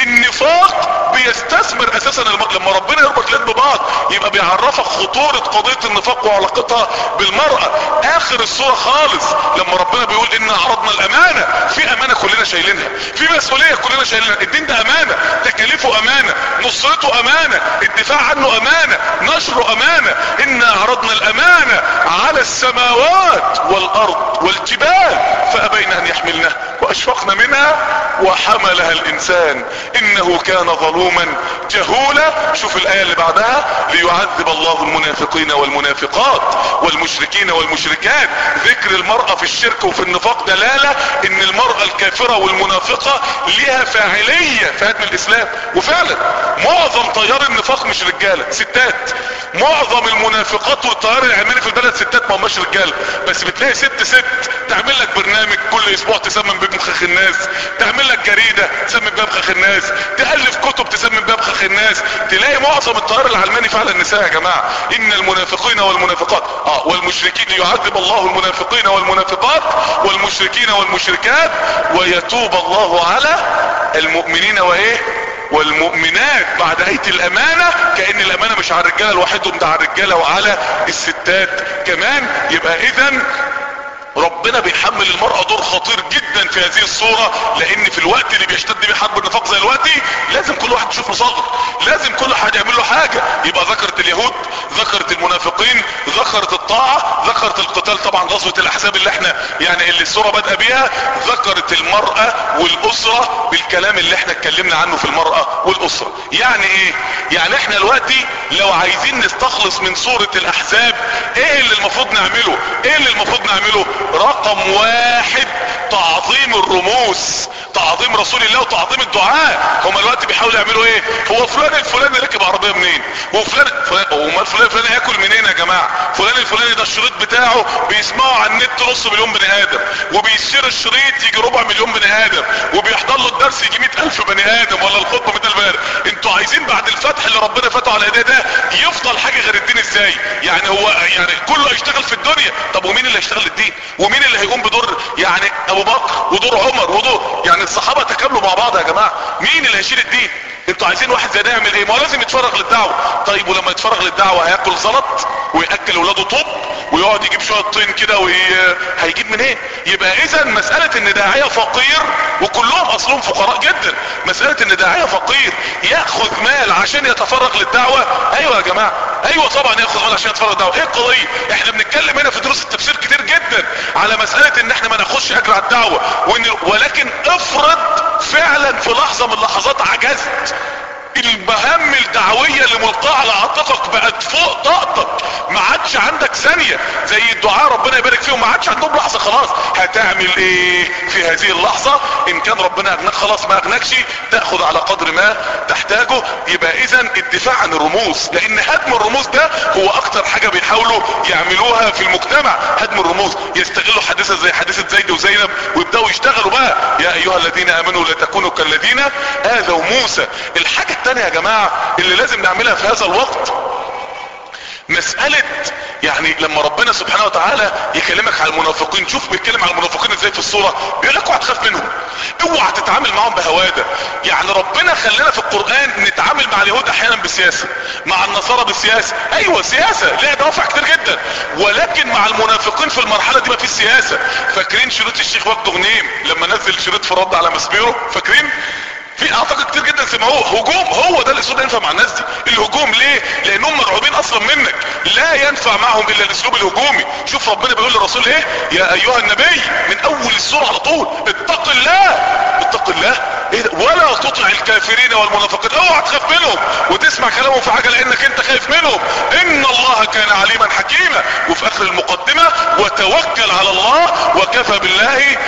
النفاق بيستثمر اساسا الم... لما ربنا يربط اليد ببعض يبقى بيعرفك خطورة قضية النفاق وعلاقتها بالمرأة اخر الصورة خالص لما ربنا بيقول ان عرضنا الامانة في امانة كلنا شايلينها في مسؤولية كلنا شايلينها الدين ده امانة تكاليفه امانة نصرته امانة الدفاع عنه امانة نشره امانة ان عرضنا الامانة على السماوات والارض والجبال فابين ان يحملنها واشفقن منها وحملها الانسان انه كان ظلوما جهولا شوف الايه اللي بعدها ليعذب الله المنافقين والمنافقات والمشركين والمشركات ذكر المرأة في الشرك وفي النفاق دلالة ان المرأة الكافرة والمنافقة ليها فاعلية في هدم الاسلام وفعلا معظم طيار النفاق مش رجالة ستات معظم المنافقات والطيار العلماني في البلد ستات ما هماش رجالة بس بتلاقي ست ست تعمل لك برنامج كل اسبوع تسمم بيه مخخ الناس تعمل لك جريدة تسمم بيها مخخ الناس تألف كتب تسمم بيها مخخ الناس تلاقي معظم الطيار العلماني فعلا النساء يا جماعة ان المنافقين والمنافقات اه والمشركين يعذب الله المنافقين والمنافقات والمشركين والمشركات ويتوب الله على المؤمنين وايه والمؤمنات بعد ايه الامانة كأن الامانة مش على الرجالة لوحدهم ده على الرجالة وعلى الستات كمان يبقى اذا ربنا بيحمل المرأة دور خطير جدا في هذه الصورة لان في الوقت اللي بيشتد بيه حرب النفاق زي الوقت لازم كل واحد يشوف له صغر لازم كل واحد يعمل له حاجة يبقى ذكرت اليهود ذكرت المنافقين ذكرت الطاعة ذكرت القتال طبعا غزوة الاحزاب اللي احنا يعني اللي الصورة بادئه بيها ذكرت المرأة والاسرة بالكلام اللي احنا اتكلمنا عنه في المرأة والاسرة يعني ايه يعني احنا دلوقتي لو عايزين نستخلص من سورة الاحزاب ايه اللي المفروض نعمله ايه اللي المفروض نعمله رقم واحد تعظيم الرموز تعظيم رسول الله وتعظيم الدعاء هما دلوقتي بيحاولوا يعملوا ايه هو فلان الفلاني ركب عربيه منين هو فلان فلان امال فلان الفلاني هياكل منين يا جماعه فلان الفلاني ده الشريط بتاعه بيسمعه على النت نص مليون بني ادم وبيشتري الشريط يجي ربع مليون بني ادم وبيحضر له الدرس يجي 100000 بني ادم ولا الخطبه 100000 بني ادم انتوا عايزين بعد الفتح اللي ربنا فتحه على ايديه ده يفضل حاجه غير الدين ازاي يعني هو يعني كله هيشتغل في الدنيا طب ومين اللي هيشتغل الدين ومين اللي هيقوم بدور يعني ابو بكر ودور عمر ودور يعني الصحابه تكاملوا مع بعض يا جماعه مين اللي هيشيل الدين انتوا عايزين واحد زي ده يعمل ايه ما هو لازم يتفرغ للدعوه طيب ولما يتفرغ للدعوه هياكل زلط وياكل اولاده طب ويقعد يجيب شويه طين كده وي... هيجيب منين إيه؟ يبقى اذا مساله ان داعيه فقير وكلهم اصلهم فقراء جدا مساله ان داعيه فقير ياخذ مال عشان يتفرغ للدعوه ايوه يا جماعه ايوه طبعا ياخذ مال عشان يتفرغ للدعوه ايه القضيه احنا بنتكلم هنا في دروس التفسير كتير جدا على مساله ان احنا ما ناخدش اجر على الدعوه وإن... ولكن افرض فعلا في لحظه من اللحظات عجزت المهام الدعوية اللي ملقاة على عاتقك بقت فوق طاقتك ما عادش عندك ثانية زي الدعاء ربنا يبارك فيهم ما عادش عندهم لحظة خلاص هتعمل ايه في هذه اللحظة ان كان ربنا اغناك خلاص ما اغناكش تاخد على قدر ما تحتاجه يبقى اذا الدفاع عن الرموز لان هدم الرموز ده هو اكتر حاجة بيحاولوا يعملوها في المجتمع هدم الرموز يستغلوا حادثة زي حادثة زيد وزينب ويبدأوا يشتغلوا بقى يا ايها الذين امنوا لا تكونوا كالذين اذوا موسى الحاجة التانية يا جماعة اللي لازم نعملها في هذا الوقت مسألة يعني لما ربنا سبحانه وتعالى يكلمك على المنافقين شوف بيتكلم على المنافقين ازاي في الصورة بيقول لك اوعى تخاف منهم اوعى تتعامل معاهم بهوادة يعني ربنا خلينا في القرآن نتعامل مع اليهود احيانا بالسياسة مع النصارى بالسياسة ايوه سياسة ليها دوافع كتير جدا ولكن مع المنافقين في المرحلة دي ما فيش سياسة فاكرين شريط الشيخ وجد غنيم لما نزل شريط في الرد على مسبيرو فاكرين في اعتقد كتير جدا سمعوه هجوم هو ده الاسلوب ينفع مع الناس دي الهجوم ليه لانهم مرعوبين اصلا منك لا ينفع معهم الا الاسلوب الهجومي شوف ربنا بيقول للرسول ايه يا ايها النبي من اول السورة على طول اتق الله اتق الله ايه ده؟ ولا تطع الكافرين والمنافقين اوعى تخاف منهم وتسمع كلامهم في حاجة لانك انت خايف منهم ان الله كان عليما حكيما وفي اخر المقدمة وتوكل على الله وكفى بالله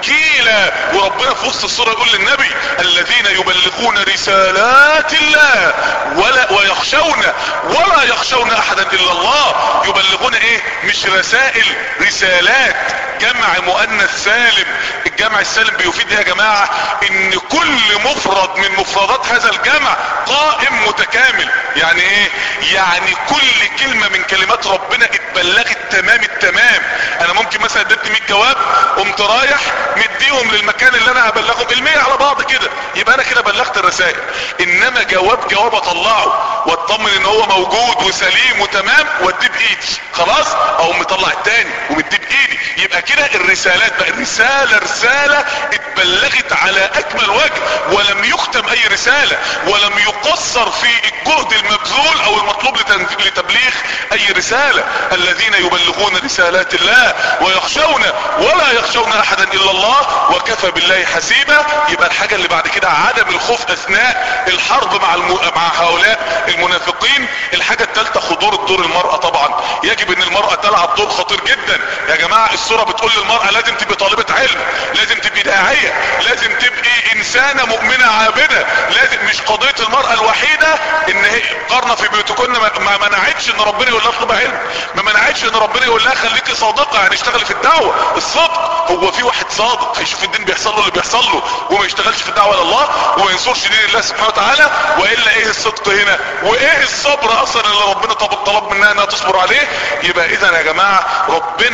وكيلا وربنا في وسط السورة يقول للنبي الذين يبلغون رسالات الله ولا ويخشون ولا يخشون احدا الا الله يبلغون ايه مش رسائل رسالات جمع مؤنث سالم الجمع السالم بيفيد ايه يا جماعة ان كل مفرد من مفردات هذا الجمع قائم متكامل يعني ايه يعني كل كلمة من كلمات ربنا اتبلغت تمام التمام انا ممكن مثلا اديت 100 جواب قمت رايح مديهم للمكان اللي انا هبلغهم المية على بعض كده يبقى انا كده بلغت الرسائل انما جواب جواب اطلعه واطمن ان هو موجود وسليم وتمام واديه بايدي خلاص او مطلع التاني ومديه بايدي يبقى كده الرسالات بقى الرسالة رسالة اتبلغت على اكمل وجه ولم يختم اي رسالة ولم يقصر في الجهد المبذول او المطلوب لتن- لتبليغ اي رسالة الذين يبلغون رسالات الله ويخشون ولا يخشون احدا الا الله وكفى بالله حسيبا يبقى الحاجة اللي بعد كده عدم الخوف اثناء الحرب مع الم... مع هؤلاء المنافقين الحاجة الثالثة خضور دور المرأة طبعا يجب ان المرأة تلعب دور خطير جدا يا جماعة الصورة بتقول للمرأة لازم تبقي طالبة علم لازم تبقي داعية لازم تبقي انسانة مؤمنة عابدة لازم مش قضية المرأة الوحيدة ان هي قرنا في بيوتكن ما ما منعتش ان ربنا يقول لها اطلب علم ما منعتش ان ربنا يقول لها خليكي صادقة يعني اشتغلي في الدعوة الصدق هو في واحد صادق هيشوف الدين بيحصل له اللي بيحصل له وما يشتغلش في الدعوة الى الله وما ينصرش دين الله سبحانه وتعالى والا ايه الصدق هنا وايه الصبر اصلا اللي ربنا طب طلب منها انها تصبر عليه يبقى اذا يا جماعة ربنا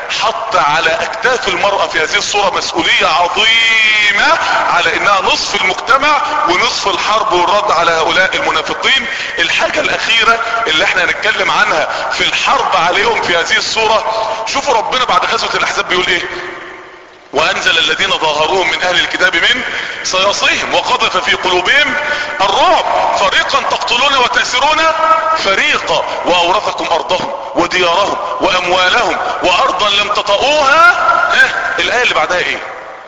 حط على اكتاف المرأة في هذه الصورة مسؤولية عظيمة على انها نصف المجتمع ونصف الحرب والرد على هؤلاء المنافقين الحاجة الاخيرة اللي احنا هنتكلم عنها في الحرب عليهم في هذه الصورة شوفوا ربنا بعد غزوة الاحزاب بيقول ايه وانزل الذين ظاهروهم من اهل الكتاب من صياصيهم وقذف في قلوبهم الرعب فريقا تقتلون وتأسرون فريقا واورثكم ارضهم وديارهم واموالهم وارضا لم تطئوها ها الايه اللي بعدها ايه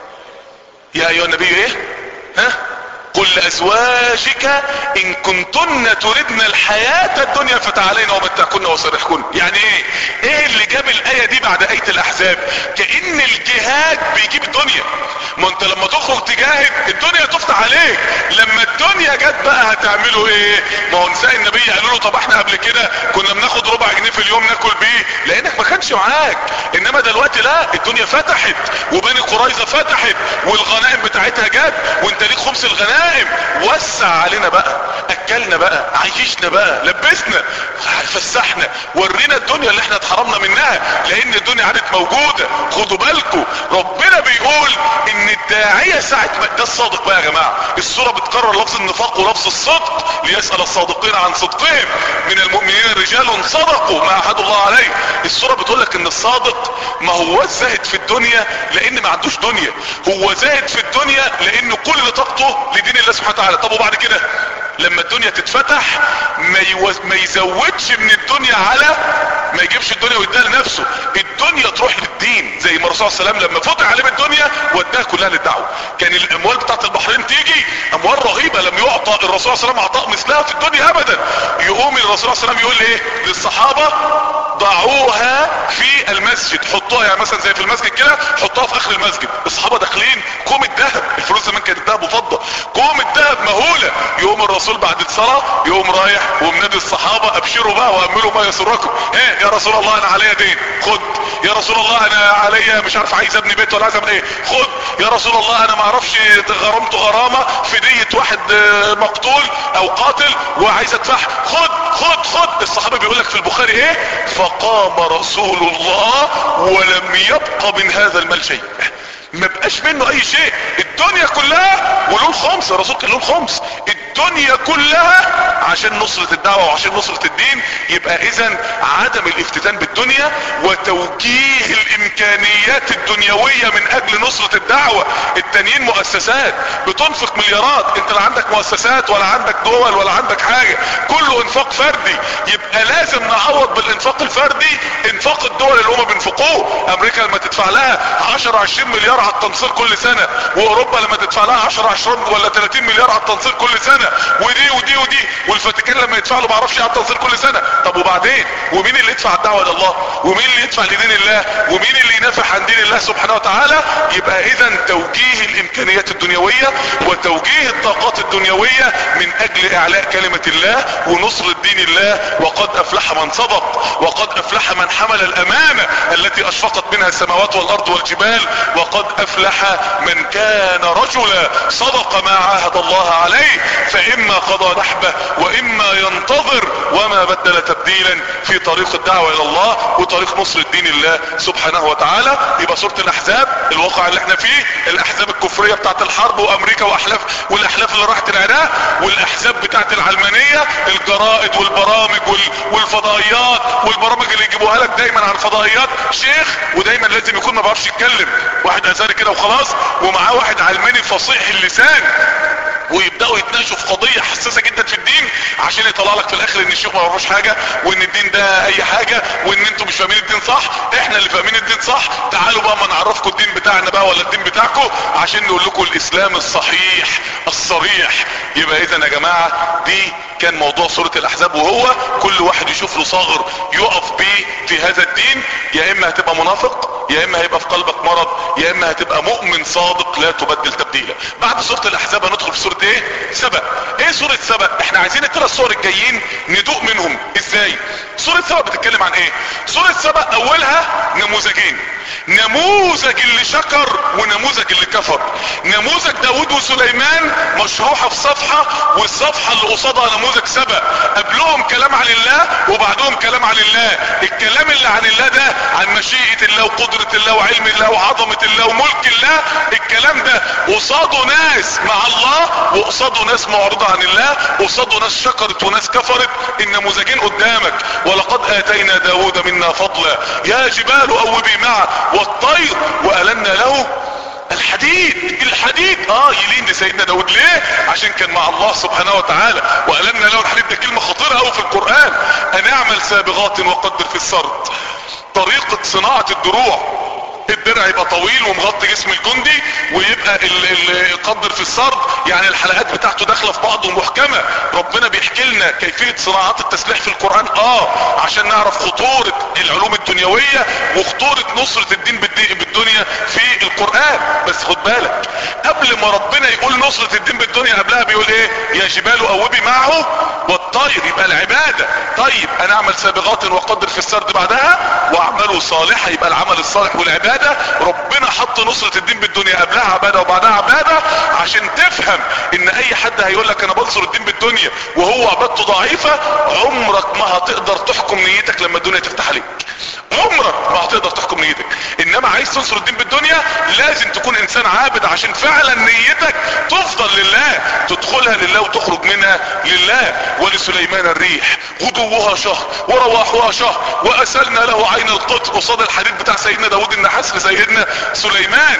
يا ايها النبي ايه ها قل لازواجك ان كنتن تردن الحياة الدنيا فتعالين ومتعكن وسرحكن يعني ايه ايه اللي جاب الاية دي بعد اية الاحزاب كأن الجهاد بيجيب الدنيا ما انت لما تخرج تجاهد الدنيا تفتح عليك لما الدنيا جت بقى هتعملوا ايه ما هو نساء النبي قالوا له طب احنا قبل كده كنا بناخد ربع جنيه في اليوم ناكل بيه لانك ما كانش معاك انما دلوقتي لا الدنيا فتحت وبني قريظة فتحت والغنائم بتاعتها جت وانت ليك خمس الغنائم الغنائم وسع علينا بقى اكلنا بقى عيشنا بقى لبسنا فسحنا ورينا الدنيا اللي احنا اتحرمنا منها لان الدنيا عادت موجودة خدوا بالكم ربنا بيقول ان الداعية ساعة ما ده الصادق بقى يا جماعة السورة بتكرر لفظ النفاق ولفظ الصدق ليسأل الصادقين عن صدقهم من المؤمنين رجال صدقوا ما احد الله عليه السورة بتقول لك ان الصادق ما هو زاهد في الدنيا لان ما عندوش دنيا هو زاهد في الدنيا لان كل طاقته لدين الله سبحانه وتعالى طب وبعد كده لما الدنيا تتفتح ما, يوز... ما يزودش من الدنيا على ما يجيبش الدنيا ويديها لنفسه الدنيا تروح للدين زي ما الرسول صلى الله عليه وسلم لما فتح عليه بالدنيا وداها كلها للدعوه كان الاموال بتاعت البحرين تيجي اموال رهيبه لم يعطى الرسول صلى الله عليه وسلم عطاء مثلها في الدنيا ابدا يقوم الرسول صلى الله عليه وسلم يقول ايه للصحابه ضعوها في المسجد حطوها يعني مثلا زي في المسجد كده حطوها في اخر المسجد الصحابه داخلين كوم الذهب الفلوس زمان كانت ذهب وفضه كوم الذهب مهوله يقوم الرسول بعد الصلاه يقوم رايح ومنادي الصحابه ابشروا بقى واملوا ما يسركم ايه يا رسول الله انا عليا دين خد يا رسول الله انا عليا مش عارف عايز ابني بيت ولا عايز ابني ايه خد يا رسول الله انا ما اعرفش غرمت غرامه في دية واحد مقتول او قاتل وعايز ادفع خد خد خد الصحابه بيقول لك في البخاري ايه فقام رسول الله ولم يبق من هذا المال شيء ما بقاش منه اي شيء الدنيا كلها وله الخمس الرسول كان له الخمس الدنيا كلها عشان نصرة الدعوة وعشان نصرة الدين يبقى اذا عدم الافتتان بالدنيا وتوجيه الامكانيات الدنيوية من اجل نصرة الدعوة التانيين مؤسسات بتنفق مليارات انت لا عندك مؤسسات ولا عندك دول ولا عندك حاجة كله انفاق فردي يبقى لازم نعوض بالانفاق الفردي انفاق الدول اللي هم بينفقوه امريكا لما تدفع لها 10 20 مليار على التنصير كل سنة واوروبا لما تدفع لها 10 20 ولا 30 مليار على التنصير كل سنة ودي ودي ودي والفاتيكان لما يدفع له معرفش على التنصير كل سنة طب وبعدين ومين اللي يدفع الدعوة لله ومين اللي يدفع لدين الله ومين اللي ينافح عن دين الله سبحانه وتعالى يبقى اذا توجيه الامكانيات الدنيوية وتوجيه الطاقات الدنيوية من اجل اعلاء كلمة الله ونصر دين الله وقد افلح من صدق وقد افلح من حمل الامانة التي اشفقت منها السماوات والارض والجبال وقد افلح من كان رجلا صدق ما عاهد الله عليه فاما قضى نحبه واما ينتظر وما بدل تبديلا في طريق الدعوة الى الله وطريق نصر الدين الله سبحانه وتعالى يبقى سورة الاحزاب الواقع اللي احنا فيه الاحزاب الكفرية بتاعت الحرب وامريكا واحلاف والاحلاف اللي راحت العراق والاحزاب بتاعت العلمانية الجرائد والبرامج وال... والفضائيات والبرامج اللي يجيبوها لك دايما على الفضائيات شيخ ودايما لازم يكون ما بيعرفش يتكلم واحد ازاري كده وخلاص ومعاه واحد علماني فصيح اللسان ويبداوا يتناقشوا في قضيه حساسه جدا في الدين عشان يطلع لك في الاخر ان الشيوخ ما يعرفوش حاجه وان الدين ده اي حاجه وان انتوا مش فاهمين الدين صح احنا اللي فاهمين الدين صح تعالوا بقى ما نعرفكم الدين بتاعنا بقى ولا الدين بتاعكم عشان نقول لكم الاسلام الصحيح الصريح يبقى اذا يا جماعه دي كان موضوع سورة الاحزاب وهو كل واحد يشوف له صاغر يقف بيه في هذا الدين يا اما هتبقى منافق يا اما هيبقى في قلبك مرض يا اما هتبقى مؤمن صادق لا تبدل تبديلا بعد سورة الاحزاب هندخل في سورة ايه سبأ ايه سورة سبأ احنا عايزين الثلاث صور الجايين ندوق منهم ازاي سورة سبأ بتتكلم عن ايه سورة سبأ اولها نموذجين نموذج اللي شكر ونموذج اللي كفر نموذج داود وسليمان مشروحة في صفحة والصفحة اللي قصادها نموذج سبأ قبلهم كلام عن الله وبعدهم كلام عن الله الكلام اللي عن الله ده عن مشيئة الله وقدرة الله وعلم الله وعظمة الله وملك الله الكلام ده قصاده ناس مع الله وقصاده ناس معرضة عن الله قصاده ناس شكرت وناس كفرت النموذجين قدامك ولقد اتينا داود منا فضلا يا جبال اوبي معه والطير والنا له الحديد الحديد اه يلين لسيدنا داود ليه عشان كان مع الله سبحانه وتعالى وقالنا له الحديد ده كلمة خطيرة قوي في القرآن ان اعمل سابغات وقدر في السرد طريقة صناعة الدروع الدرع يبقى طويل ومغطي جسم الجندي ويبقى القدر في السرد يعني الحلقات بتاعته داخله في بعض ومحكمه ربنا بيحكي لنا كيفيه صناعات التسليح في القران اه عشان نعرف خطوره العلوم الدنيويه وخطوره نصره الدين بالدنيا في القران بس خد بالك قبل ما ربنا يقول نصره الدين بالدنيا قبلها بيقول ايه يا جبال اوبي معه والطير يبقى العباده طيب انا اعمل سابغات وقدر في السرد بعدها واعملوا صالحا يبقى العمل الصالح والعباده عبادة ربنا حط نصرة الدين بالدنيا قبلها عبادة وبعدها عبادة عشان تفهم ان اي حد هيقول لك انا بنصر الدين بالدنيا وهو عبادته ضعيفة عمرك ما هتقدر تحكم نيتك لما الدنيا تفتح عليك عمرك ما هتقدر تحكم نيتك انما عايز تنصر الدين بالدنيا لازم تكون انسان عابد عشان فعلا نيتك تفضل لله تدخلها لله وتخرج منها لله ولسليمان الريح غدوها شهر ورواحها شهر واسلنا له عين القطر قصاد الحديد بتاع سيدنا داود النحاس لسيدنا سليمان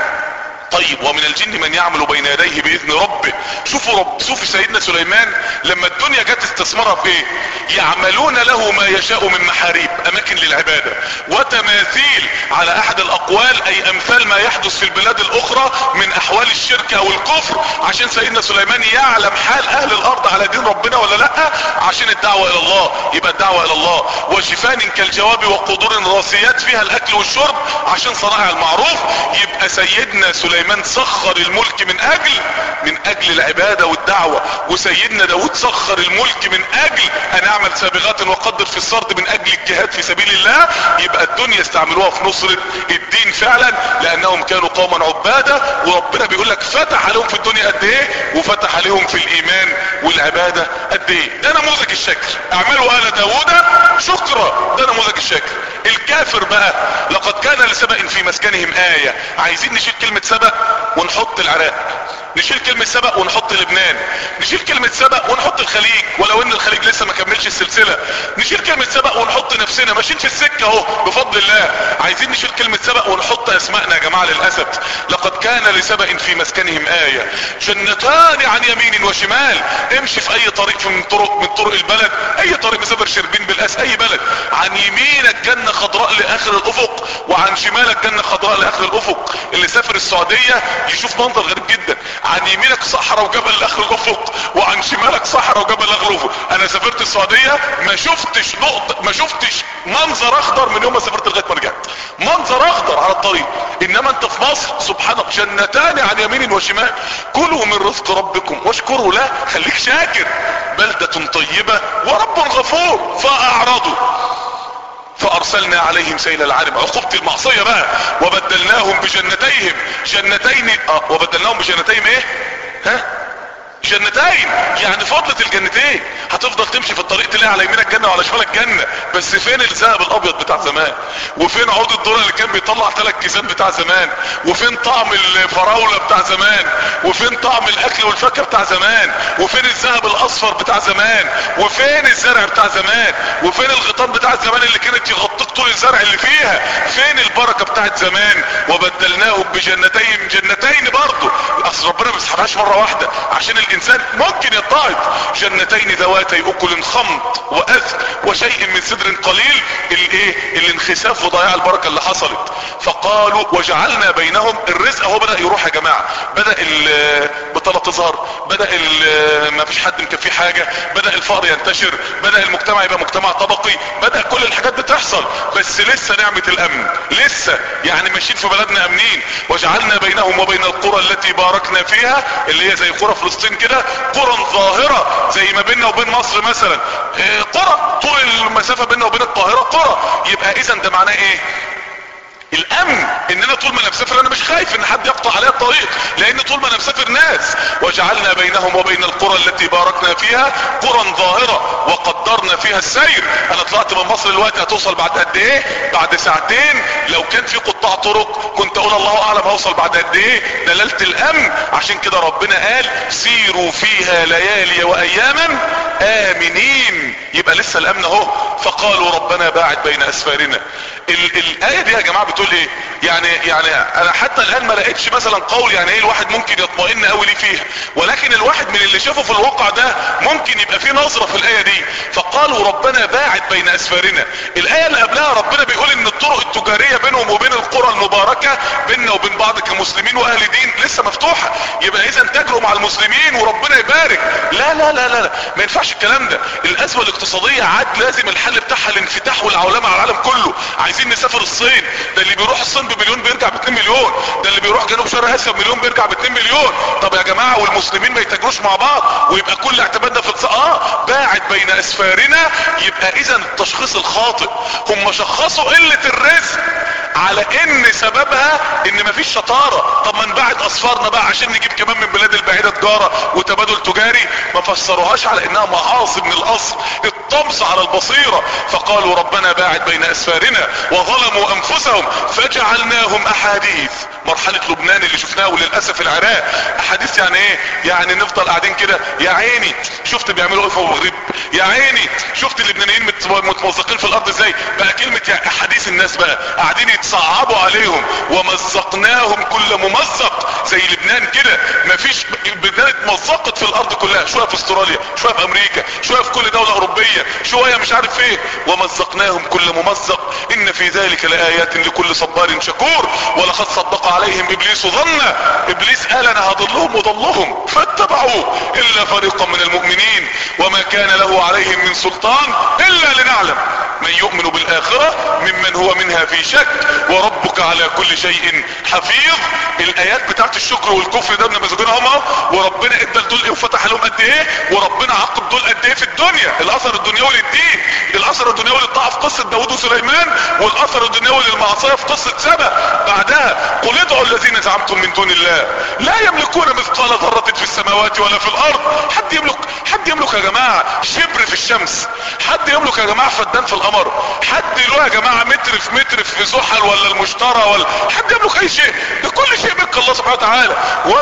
طيب ومن الجن من يعمل بين يديه باذن ربه شوفوا رب شوفوا سيدنا سليمان لما الدنيا جت استثمارها في ايه يعملون له ما يشاء من محاريب اماكن للعبادة وتماثيل على احد الاقوال اي امثال ما يحدث في البلاد الاخرى من احوال الشرك او الكفر عشان سيدنا سليمان يعلم حال اهل الارض على دين ربنا ولا لا عشان الدعوة الى الله يبقى الدعوة الى الله وشفان كالجواب وقدور راسيات فيها الاكل والشرب عشان صنائع المعروف يبقى سيدنا سليمان سليمان سخر الملك من اجل من اجل العبادة والدعوة وسيدنا داود سخر الملك من اجل ان اعمل سابغات وقدر في السرد من اجل الجهاد في سبيل الله يبقى الدنيا استعملوها في نصرة الدين فعلا لانهم كانوا قوما عبادة وربنا بيقول لك فتح عليهم في الدنيا قد ايه وفتح عليهم في الايمان والعبادة قد ايه ده نموذج الشكر اعملوا آل داود شكرا ده نموذج الشكر الكافر بقى لقد كان لسبأ في مسكنهم آية عايزين نشيل كلمة سبأ ونحط العراق نشيل كلمة سبق ونحط لبنان نشيل كلمة سبق ونحط الخليج ولو ان الخليج لسه ما كملش السلسلة نشيل كلمة سبق ونحط نفسنا ماشيين في السكة اهو بفضل الله عايزين نشيل كلمة سبق ونحط اسمائنا يا جماعة للاسف لقد كان لسبق في مسكنهم آية جنتان عن يمين وشمال امشي في اي طريق من طرق من طرق البلد اي طريق مسافر شربين بالاس اي بلد عن يمينك جنة خضراء لاخر الافق وعن شمالك جنة خضراء لاخر الافق اللي سافر السعودية يشوف منظر غريب جدا عن يمينك صحراء وجبل لاخر الافق وعن شمالك صحراء وجبل لاخر الافق انا سافرت السعودية ما شفتش نقطة ما شفتش منظر اخضر من يوم ما سافرت لغاية ما رجعت منظر اخضر على الطريق انما انت في مصر سبحان الله جنتان عن يمين وشمال كلوا من رزق ربكم واشكروا له خليك شاكر بلدة طيبة ورب غفور فاعرضوا فارسلنا عليهم سيل العرم عقوبة المعصية بقى وبدلناهم بجنتيهم جنتين اه وبدلناهم بجنتيهم ايه ها جنتين يعني فضلة الجنتين هتفضل تمشي في الطريق تلاقي على يمينك جنة وعلى شمالك جنة بس فين الذهب الابيض بتاع زمان وفين عود الذره اللي كان بيطلع ثلاث كيسان بتاع زمان وفين طعم الفراولة بتاع زمان وفين طعم الاكل والفاكهة بتاع زمان وفين الذهب الاصفر بتاع زمان وفين الزرع بتاع زمان وفين الغيطان بتاع زمان اللي كانت يغطيك طول الزرع اللي فيها فين البركة بتاعت زمان وبدلناهم بجنتين جنتين برضه اصل ربنا ما بيسحبهاش مرة واحدة عشان الانسان ممكن يضطهد جنتين ذواتي اكل خمط واثر وشيء من سدر قليل الايه الانخساف وضياع البركة اللي حصلت فقالوا وجعلنا بينهم الرزق اهو بدأ يروح يا جماعة بدأ البطالة تظهر بدأ ما فيش حد مكفيه حاجة بدأ الفقر ينتشر بدأ المجتمع يبقى مجتمع طبقي بدأ كل الحاجات بتحصل بس لسه نعمة الامن لسه يعني ماشيين في بلدنا امنين وجعلنا بينهم وبين القرى التي باركنا فيها اللي هي زي قرى فلسطين كده قرى ظاهرة زي ما بيننا وبين مصر مثلا إيه قرى طول المسافة بيننا وبين القاهرة قرى يبقى اذا ده معناه ايه الامن ان انا طول ما انا مسافر انا مش خايف ان حد يقطع عليا الطريق لان طول ما انا مسافر ناس وجعلنا بينهم وبين القرى التي باركنا فيها قرى ظاهرة وقدرنا فيها السير انا طلعت من مصر دلوقتي هتوصل بعد قد ايه بعد ساعتين لو كان في قطاع طرق كنت اقول الله اعلم هوصل بعد قد ايه دلالة الامن عشان كده ربنا قال سيروا فيها ليالي واياما امنين يبقى لسه الامن اهو فقالوا ربنا باعد بين اسفارنا ال الايه دي يا جماعه بتقول ايه يعني يعني انا حتى الان ما لقيتش مثلا قول يعني ايه الواحد ممكن يطمئن قوي ليه فيها ولكن الواحد من اللي شافه في الواقع ده ممكن يبقى فيه نظره في الايه دي فقالوا ربنا باعد بين اسفارنا الايه اللي قبلها ربنا بيقول ان الطرق التجاريه بينهم وبين القرى المباركه بيننا وبين بعض كمسلمين واهل دين لسه مفتوحه يبقى اذا تجروا مع المسلمين وربنا يبارك لا لا لا لا, لا. ما ينفعش الكلام ده الازمه الاقتصاديه عاد لازم الحل بتاعها الانفتاح والعولمه على العالم كله عايزين نسافر الصين ده اللي بيروح الصين بمليون بيرجع ب 2 مليون ده اللي بيروح جنوب شرق اسيا بمليون بيرجع ب 2 مليون طب يا جماعه والمسلمين ما يتاجروش مع بعض ويبقى كل اعتمادنا في اقتصاد اه باعد بين اسفارنا يبقى اذا التشخيص الخاطئ هم شخصوا قله الرزق على ان سببها ان مفيش شطارة طب ما نبعد اصفارنا بقى عشان نجيب كمان من بلاد البعيدة تجارة وتبادل تجاري ما فسروهاش على انها معاصي من الاصل الطمس على البصيرة فقالوا ربنا باعد بين اسفارنا وظلموا انفسهم فجعلناهم احاديث مرحلة لبنان اللي شفناها وللأسف العراق احاديث يعني ايه يعني نفضل قاعدين كده يا عيني شفت بيعملوا ايه في المغرب يا عيني شفت اللبنانيين متمزقين في الارض ازاي بقى كلمة يا احاديث الناس بقى قاعدين يتصعبوا عليهم ومزقناهم كل ممزق زي لبنان كده مفيش لبنان اتمزقت في الارض كلها شوية في استراليا شوية في امريكا شوية في كل دولة اوروبية شوية مش عارف فين ومزقناهم كل ممزق ان في ذلك لآيات لكل صبار شكور ولقد صدق عليهم ابليس ظن ابليس قال انا هضلهم وضلهم فاتبعوه الا فريقا من المؤمنين وما كان له عليهم من سلطان الا لنعلم من يؤمن بالاخرة ممن هو منها في شك وربك على كل شيء حفيظ الايات بتاعت الشكر والكفر ده من مزاجين هما وربنا ادى لدول ايه وفتح لهم قد ايه وربنا عاقب دول قد ايه في الدنيا الاثر الدنيوي للدين الاثر الدنيوي للطاعه في قصه داوود وسليمان والاثر الدنيوي للمعصيه في قصه سبا بعدها قل ادعوا الذين زعمتم من دون الله لا يملكون مثقال ذره في السماوات ولا في الارض حد يملك حد يملك يا جماعه شبر في الشمس حد يملك يا جماعه فدان في القمر حد له يا جماعه متر في متر في زحل ولا المشترى ولا حد يملك اي شيء ده كل شيء ملك الله سبحانه وتعالى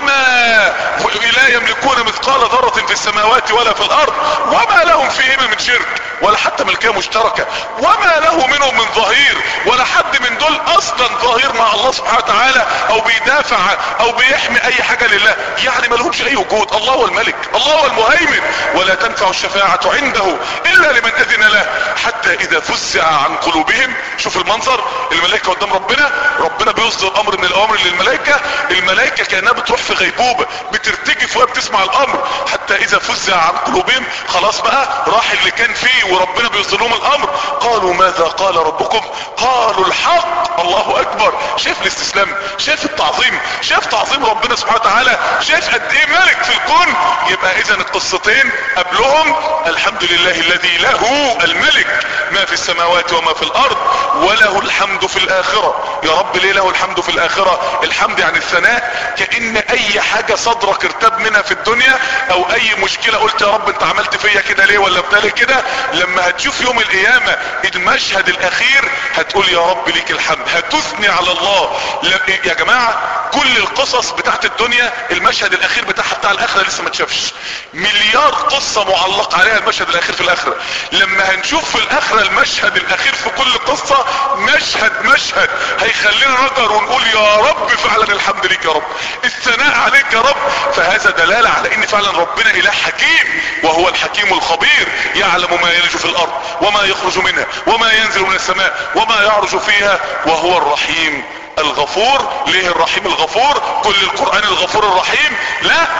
وما لا يملكون مثقال ذره في السماوات ولا في الارض وما لهم فيهما من شرك ولا حتى ملكيه مشتركه وما له منهم من ظهير ولا حد من دول اصلا ظهير مع الله سبحانه وتعالى او بيدافع او بيحمي اي حاجه لله يعني ما لهمش اي وجود الله هو الملك الله هو المهيمن ولا تنفع الشفاعه عنده الا لمن اذن له حتى اذا فزع عن قلوبهم شوف المنظر الملائكه قدام ربنا ربنا بيصدر امر من الاوامر للملائكه الملائكه كانها بتروح في غيبوبه بترتجف وهي بتسمع الامر حتى اذا فزع عن قلوبهم خلاص بقى راح اللي كان فيه وربنا بيصدر لهم الامر قالوا ماذا قال ربكم قالوا الحق الله اكبر شايف الاستسلام شايف التعظيم شايف تعظيم ربنا سبحانه وتعالى شايف قد ايه ملك في الكون يبقى اذا القصتين قبلهم الحمد لله الذي له الملك ما في السماوات وما في الارض وله الحمد في الاخرة يا رب ليه له الحمد في الاخرة الحمد يعني الثناء كأن اي حاجة صدرك ارتاب منها في الدنيا او اي مشكلة قلت يا رب انت عملت فيا كده ليه ولا بتالي كده لما هتشوف يوم القيامة المشهد الاخير هتقول يا رب ليك الحمد هتثني على الله يا جماعة كل القصص بتاعت الدنيا المشهد الاخير بتاعها بتاع الاخرة لسه ما تشافش مليار قصة معلق عليها المشهد الاخير في الاخرة لما هنشوف في الاخرة المشهد الاخير في كل قصة مشهد مشهد هيخلينا نقدر ونقول يا رب فعلا الحمد ليك يا رب الثناء عليك يا رب فهذا دلالة على ان فعلا ربنا اله حكيم وهو الحكيم الخبير يعلم ما يلج في الارض وما يخرج منها وما ينزل من السماء وما يعرج فيها وهو الرحيم الغفور ليه الرحيم الغفور كل القرآن الغفور الرحيم لا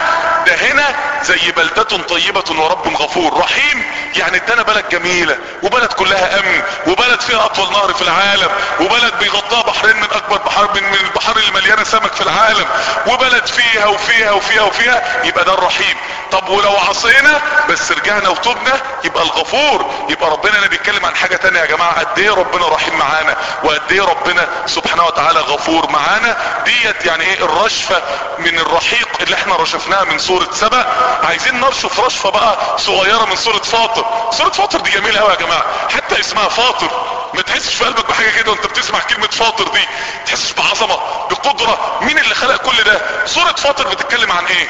ده هنا زي بلدة طيبة ورب غفور رحيم يعني ادانا بلد جميلة وبلد كلها امن وبلد فيها اطول نهر في العالم وبلد بيغطاها بحرين من اكبر بحر من, من البحار اللي مليانة سمك في العالم وبلد فيها وفيها وفيها وفيها يبقى ده الرحيم طب ولو عصينا بس رجعنا وتوبنا يبقى الغفور يبقى ربنا هنا بيتكلم عن حاجة تانية يا جماعة قد ايه ربنا رحيم معانا وقد ايه ربنا سبحانه وتعالى غفور معانا ديت يعني ايه الرشفة من الرحيق اللي احنا رشفناها من سورة سبأ عايزين نرشف رشفة بقى صغيرة من سورة فاطر سورة فاطر دي جميلة قوي يا جماعة حتى اسمها فاطر ما تحسش في قلبك بحاجة كده وانت بتسمع كلمة فاطر دي تحسش بعظمة بقدرة مين اللي خلق كل ده سورة فاطر بتتكلم عن ايه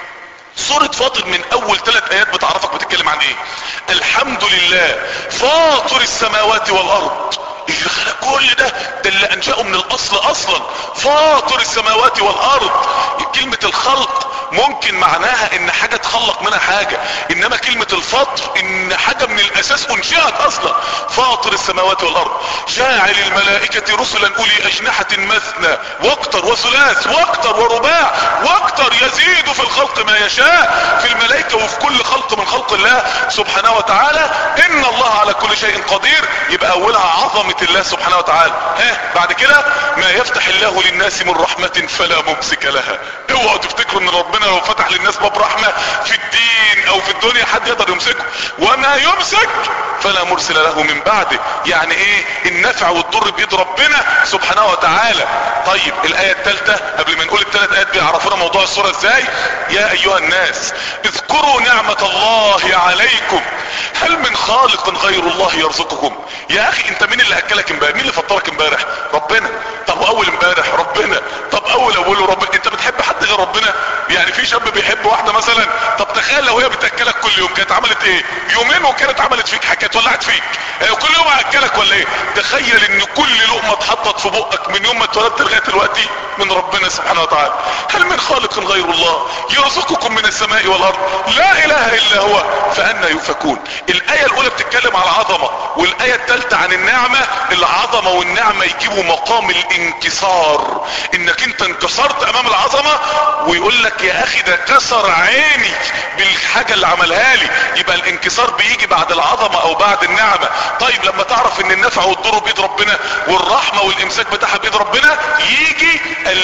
سورة فاطر من اول ثلاث ايات بتعرفك بتتكلم عن ايه الحمد لله فاطر السماوات والارض اللي خلق كل ده ده اللي انشأه من الاصل اصلا فاطر السماوات والارض كلمة الخلق ممكن معناها ان حاجة تخلق منها حاجة انما كلمة الفطر ان حاجة من الاساس انشئت اصلا فاطر السماوات والارض جاعل الملائكة رسلا اولي اجنحة مثنى واكتر وثلاث واكتر ورباع واكتر يزيد في الخلق ما يشاء في الملائكة وفي كل خلق من خلق الله سبحانه وتعالى ان الله على كل شيء قدير يبقى اولها عظمة الله سبحانه وتعالى ها بعد كده ما يفتح الله للناس من رحمة فلا ممسك لها اوعوا تفتكروا ان ربنا لو فتح للناس باب رحمة في الدين او في الدنيا حد يقدر يمسكه وما يمسك فلا مرسل له من بعده يعني ايه النفع والضر بيد ربنا سبحانه وتعالى طيب الاية الثالثة قبل ما نقول الثلاث ايات بيعرفونا موضوع السورة ازاي يا ايها الناس اذكروا نعمة الله عليكم هل من خالق غير الله يرزقكم يا اخي انت مين اللي اكلك امبارح مين اللي فطرك امبارح ربنا طب واول امبارح ربنا طب اول اوله ربنا انت بتحب حد غير ربنا يعني في شاب بيحب واحدة مثلا طب تخيل لو هي بتاكلك كل يوم كانت عملت ايه يومين وكانت عملت فيك حاجه ولعت فيك اه كل يوم هاكلك ولا ايه تخيل ان كل لقمه اتحطت في بقك من يوم ما اتولدت لغايه دلوقتي من ربنا سبحانه وتعالى هل من خالق غير الله يرزقكم من السماء والارض لا اله الا هو فانا يؤفكون الايه الاولى بتتكلم على العظمه والايه الثالثه عن النعمه العظمه والنعمه يجيبوا مقام الانكسار انك انت انكسرت امام العظمه ويقول لك يا اخي ده كسر عيني بالحاجه اللي عملها لي يبقى الانكسار بيجي بعد العظمه او بعد النعمه طيب لما تعرف ان النفع والضر بيد ربنا والرحمه والامساك بتاعها بيد ربنا يجي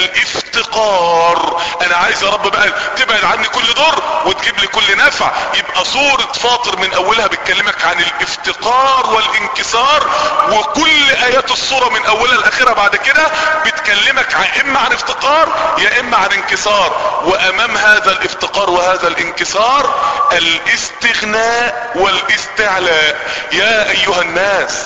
الافتقار انا عايز يا رب بقى تبعد عني كل ضر وتجيب لي كل نفع يبقى سورة فاطر من اولها بتكلمك عن الافتقار والانكسار وكل ايات السورة من اولها لاخرها بعد كده بتكلمك عن اما عن افتقار يا اما عن انكسار وامام هذا الافتقار وهذا الانكسار الاستغناء والاستعلاء يا ايها الناس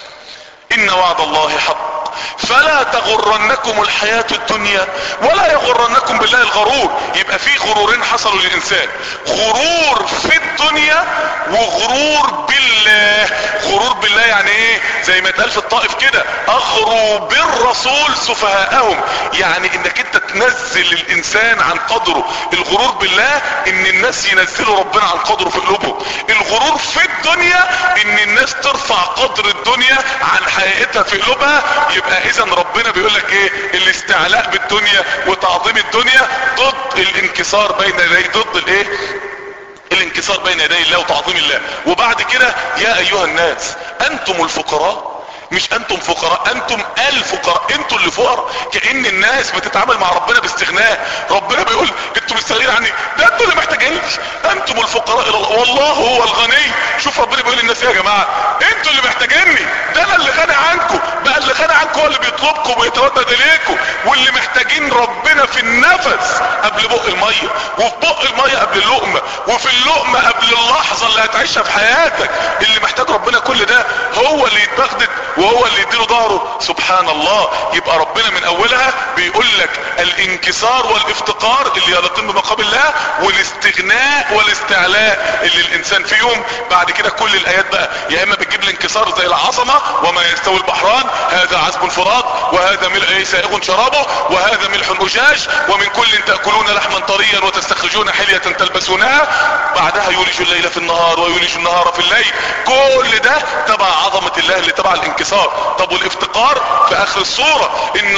ان وعد الله حق فلا تغرنكم الحياة الدنيا ولا يغرنكم بالله الغرور يبقى في غرورين حصلوا للانسان غرور في الدنيا وغرور بالله غرور بالله يعني ايه زي ما اتقال في الطائف كده اغروا بالرسول سفهاءهم يعني انك انت تنزل الانسان عن قدره الغرور بالله ان الناس ينزلوا ربنا عن قدره في قلوبهم الغرور في الدنيا ان الناس ترفع قدر الدنيا عن حقيقتها في قلوبها يبقى اذا ربنا بيقول لك ايه الاستعلاء بالدنيا وتعظيم الدنيا ضد الانكسار بين يدي ضد الايه الانكسار بين يدي الله وتعظيم الله وبعد كده يا ايها الناس انتم الفقراء مش انتم فقراء انتم الفقراء انتم اللي فقراء كأن الناس بتتعامل مع ربنا باستغناء ربنا بيقول انتم مستغنين عني ده انتم اللي محتاجين انتم الفقراء الى الله والله هو الغني شوف ربنا بيقول للناس يا جماعة انتم اللي محتاجيني ده انا اللي غني عنكم بقى اللي غني عنكم هو اللي بيطلبكم ويتودد اليكم واللي محتاجين ربنا في النفس قبل بق المية وفي بق المية قبل اللقمة وفي اللقمة قبل اللحظة اللي هتعيشها في حياتك اللي محتاج ربنا كل ده هو اللي يتبغدد وهو اللي يديله ظهره سبحان الله يبقى ربنا من اولها بيقول لك الانكسار والافتقار اللي يلقين بمقام الله والاستغناء والاستعلاء اللي الانسان فيهم بعد كده كل الايات بقى يا اما بتجيب الانكسار زي العظمه وما يستوي البحران هذا عذب فرات وهذا ملء سائغ شرابه وهذا ملح اجاج ومن كل تاكلون لحما طريا وتستخرجون حليه تلبسونها بعدها يولج الليل في النهار ويولج النهار في الليل كل ده تبع عظمه الله اللي تبع الانكسار طب والافتقار في اخر الصورة ان الله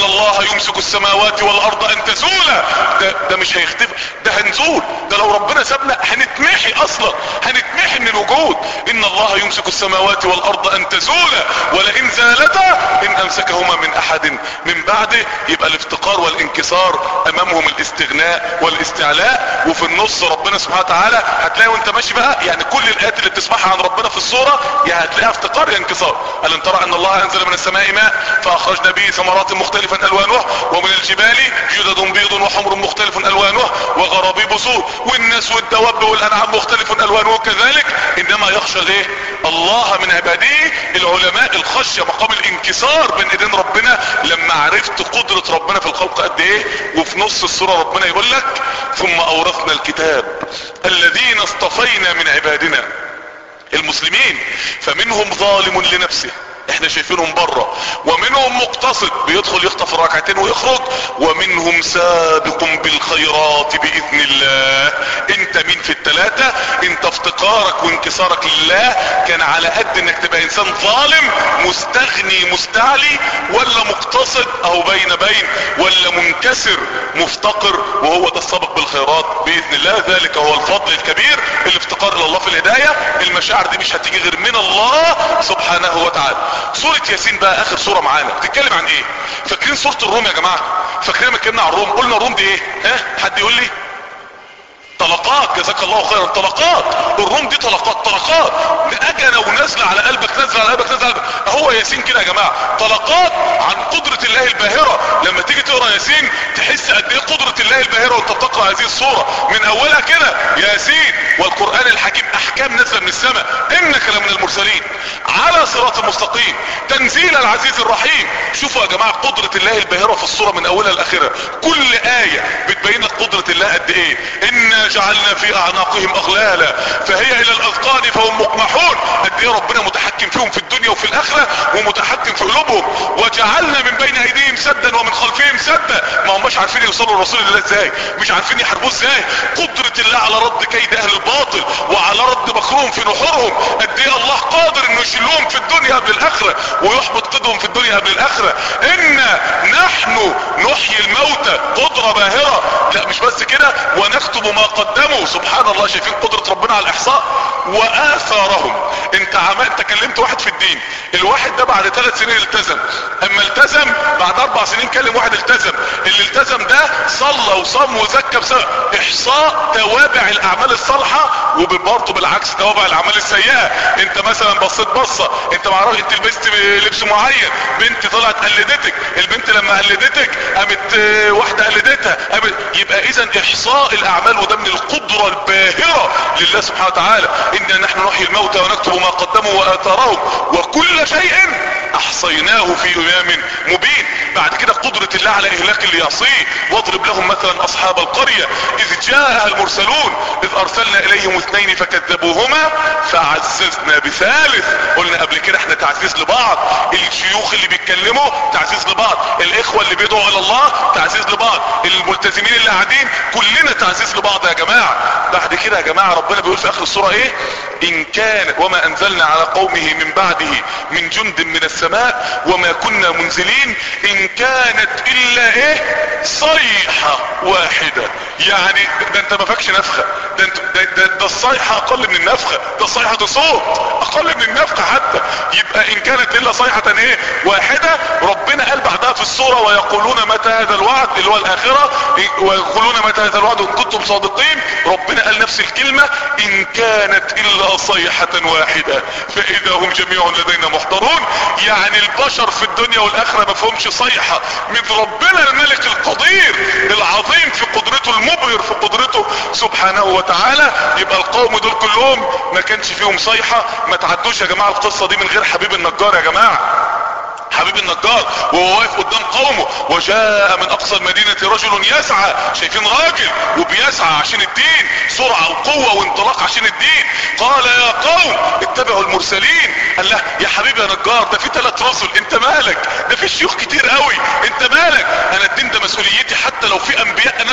يمسك السماوات والارض ان تزولا ده, ده مش هيختفي ده هنزول ده لو ربنا سابنا هنتمحي اصلا هنتمحي من الوجود ان الله يمسك السماوات والارض ان تزولا ولئن زالتا ان امسكهما من احد من بعده يبقى الافتقار والانكسار امامهم الاستغناء والاستعلاء وفي النص ربنا سبحانه وتعالى هتلاقي وانت ماشي بقى يعني كل الايات اللي بتسمعها عن ربنا في الصورة يا هتلاقيها افتقار يا انكسار الم ترى ان الله انزل من السماء ماء فاخرجنا به ثمرات مختلفا الوانه ومن الجبال جدد بيض وحمر مختلف الوانه وغرابيب سود والناس والدواب والانعام مختلف الوانه كذلك انما يخشى الايه الله من عباده العلماء الخشية مقام الانكسار بين ايدين ربنا لما عرفت قدرة ربنا في الخلق قد ايه وفي نص السورة ربنا يقول لك ثم اورثنا الكتاب الذين اصطفينا من عبادنا المسلمين فمنهم ظالم لنفسه احنا شايفينهم بره ومنهم مقتصد بيدخل يخطف الركعتين ويخرج ومنهم سابق بالخيرات باذن الله انت مين في التلاتة انت افتقارك وانكسارك لله كان على قد انك تبقى انسان ظالم مستغني مستعلي ولا مقتصد او بين بين ولا منكسر مفتقر وهو ده السابق بالخيرات باذن الله ذلك هو الفضل الكبير الافتقار الى الله في الهداية المشاعر دي مش هتيجي غير من الله سبحانه وتعالى سورة ياسين بقى اخر سورة معانا بتتكلم عن ايه فاكرين سورة الروم يا جماعة فاكرين ما اتكلمنا عن الروم قلنا الروم دي ايه ها حد يقول لي طلقات جزاك الله خيرا طلقات الروم دي طلقات طلقات اجنة ونازلة على قلبك نازلة على قلبك نازلة على قلبك هو ياسين كده يا جماعة طلقات عن قدرة الله الباهرة لما تيجي تقرا ياسين تحس قد ايه قدرة الله الباهرة وانت بتقرا هذه الصورة من اولها كده ياسين والقرآن الحكيم احكام نازلة من السماء انك لمن المرسلين على صراط المستقيم تنزيل العزيز الرحيم شوفوا يا جماعة قدرة الله الباهرة في الصورة من اولها لاخرها كل آية بتبين لك قدرة الله قد ايه ان جعلنا في اعناقهم اغلالا فهي الى الاذقان فهم مقمحون قد ايه ربنا متحكم فيهم في الدنيا وفي الاخرة ومتحكم في قلوبهم وجعلنا من بين ايديهم سدا ومن خلفهم سدا ما هماش عارفين يوصلوا لرسول الله ازاي مش عارفين يحاربوه ازاي قدرة الله على رد كيد اهل الباطل وعلى رد مكرهم في نحورهم قد ايه الله قادر انه يشيلهم في الدنيا قبل الاخرة ويحبط قدهم في الدنيا قبل الاخرة ان نحن نحيي الموتى قدرة باهرة لا مش بس كده ونكتب ما قدموا سبحان الله شايفين قدرة ربنا على الاحصاء واثارهم انت عم انت كلمت واحد في الدين الواحد ده بعد ثلاث سنين التزم اما التزم بعد اربع سنين كلم واحد التزم اللي التزم ده صلى وصام وزكى بسبب احصاء توابع الاعمال الصالحة وبرضه بالعكس توابع الاعمال السيئة انت مثلا بصيت بصة انت معرفش انت لبست لبس معين بنت طلعت قلدتك البنت لما قلدتك قامت واحدة قلدتها قامت يبقى اذا احصاء الاعمال وده من القدرة الباهرة لله سبحانه وتعالى انا نحن نحيي الموتى ونكتب ما قدموا واثارهم وكل شيء احصيناه في امام مبين بعد كده قدرة الله على اهلاك اللي يعصيه واضرب لهم مثلا اصحاب القرية اذ جاءها المرسلون اذ ارسلنا اليهم اثنين فكذبوهما فعززنا بثالث قلنا قبل كده احنا تعزيز لبعض الشيوخ اللي بيتكلموا تعزيز لبعض الاخوة اللي بيدعوا الى الله تعزيز لبعض الملتزمين اللي قاعدين كلنا تعزيز لبعض يا جماعة بعد كده يا جماعة ربنا بيقول في اخر السورة ايه ان كان وما انزلنا على قومه من بعده من جند من السماء وما كنا منزلين ان كانت الا ايه صيحة واحدة يعني ده انت ما فاكش نفخة ده انت ده, ده, ده الصيحة اقل من النفخة ده الصيحة ده صوت اقل من النفخة حتى يبقى ان كانت الا صيحة ايه واحدة ربنا قال بعدها في الصورة ويقولون متى هذا الوعد اللي هو الاخرة ويقولون متى هذا الوعد ان كنتم صادقين ربنا قال نفس الكلمة ان كانت الا صيحة واحدة فاذا هم جميع لدينا محضرون يعني البشر في الدنيا والاخرة ما فهمش صيحة من ربنا الملك القدير العظيم في قدرته المبهر في قدرته سبحانه وتعالى يبقى القوم دول كلهم ما كانش فيهم صيحة ما تعدوش يا جماعة القصة دي من غير حبيب النجار يا جماعة حبيب النجار وهو واقف قدام قومه وجاء من اقصى المدينة رجل يسعى شايفين راجل وبيسعى عشان الدين سرعة وقوة وانطلاق عشان الدين قال يا قوم اتبعوا المرسلين قال له يا حبيبي يا نجار ده في ثلاث رسل انت مالك ده في شيوخ كتير قوي انت مالك انا الدين ده مسؤوليتي حتى لو في انبياء ندعو الى الله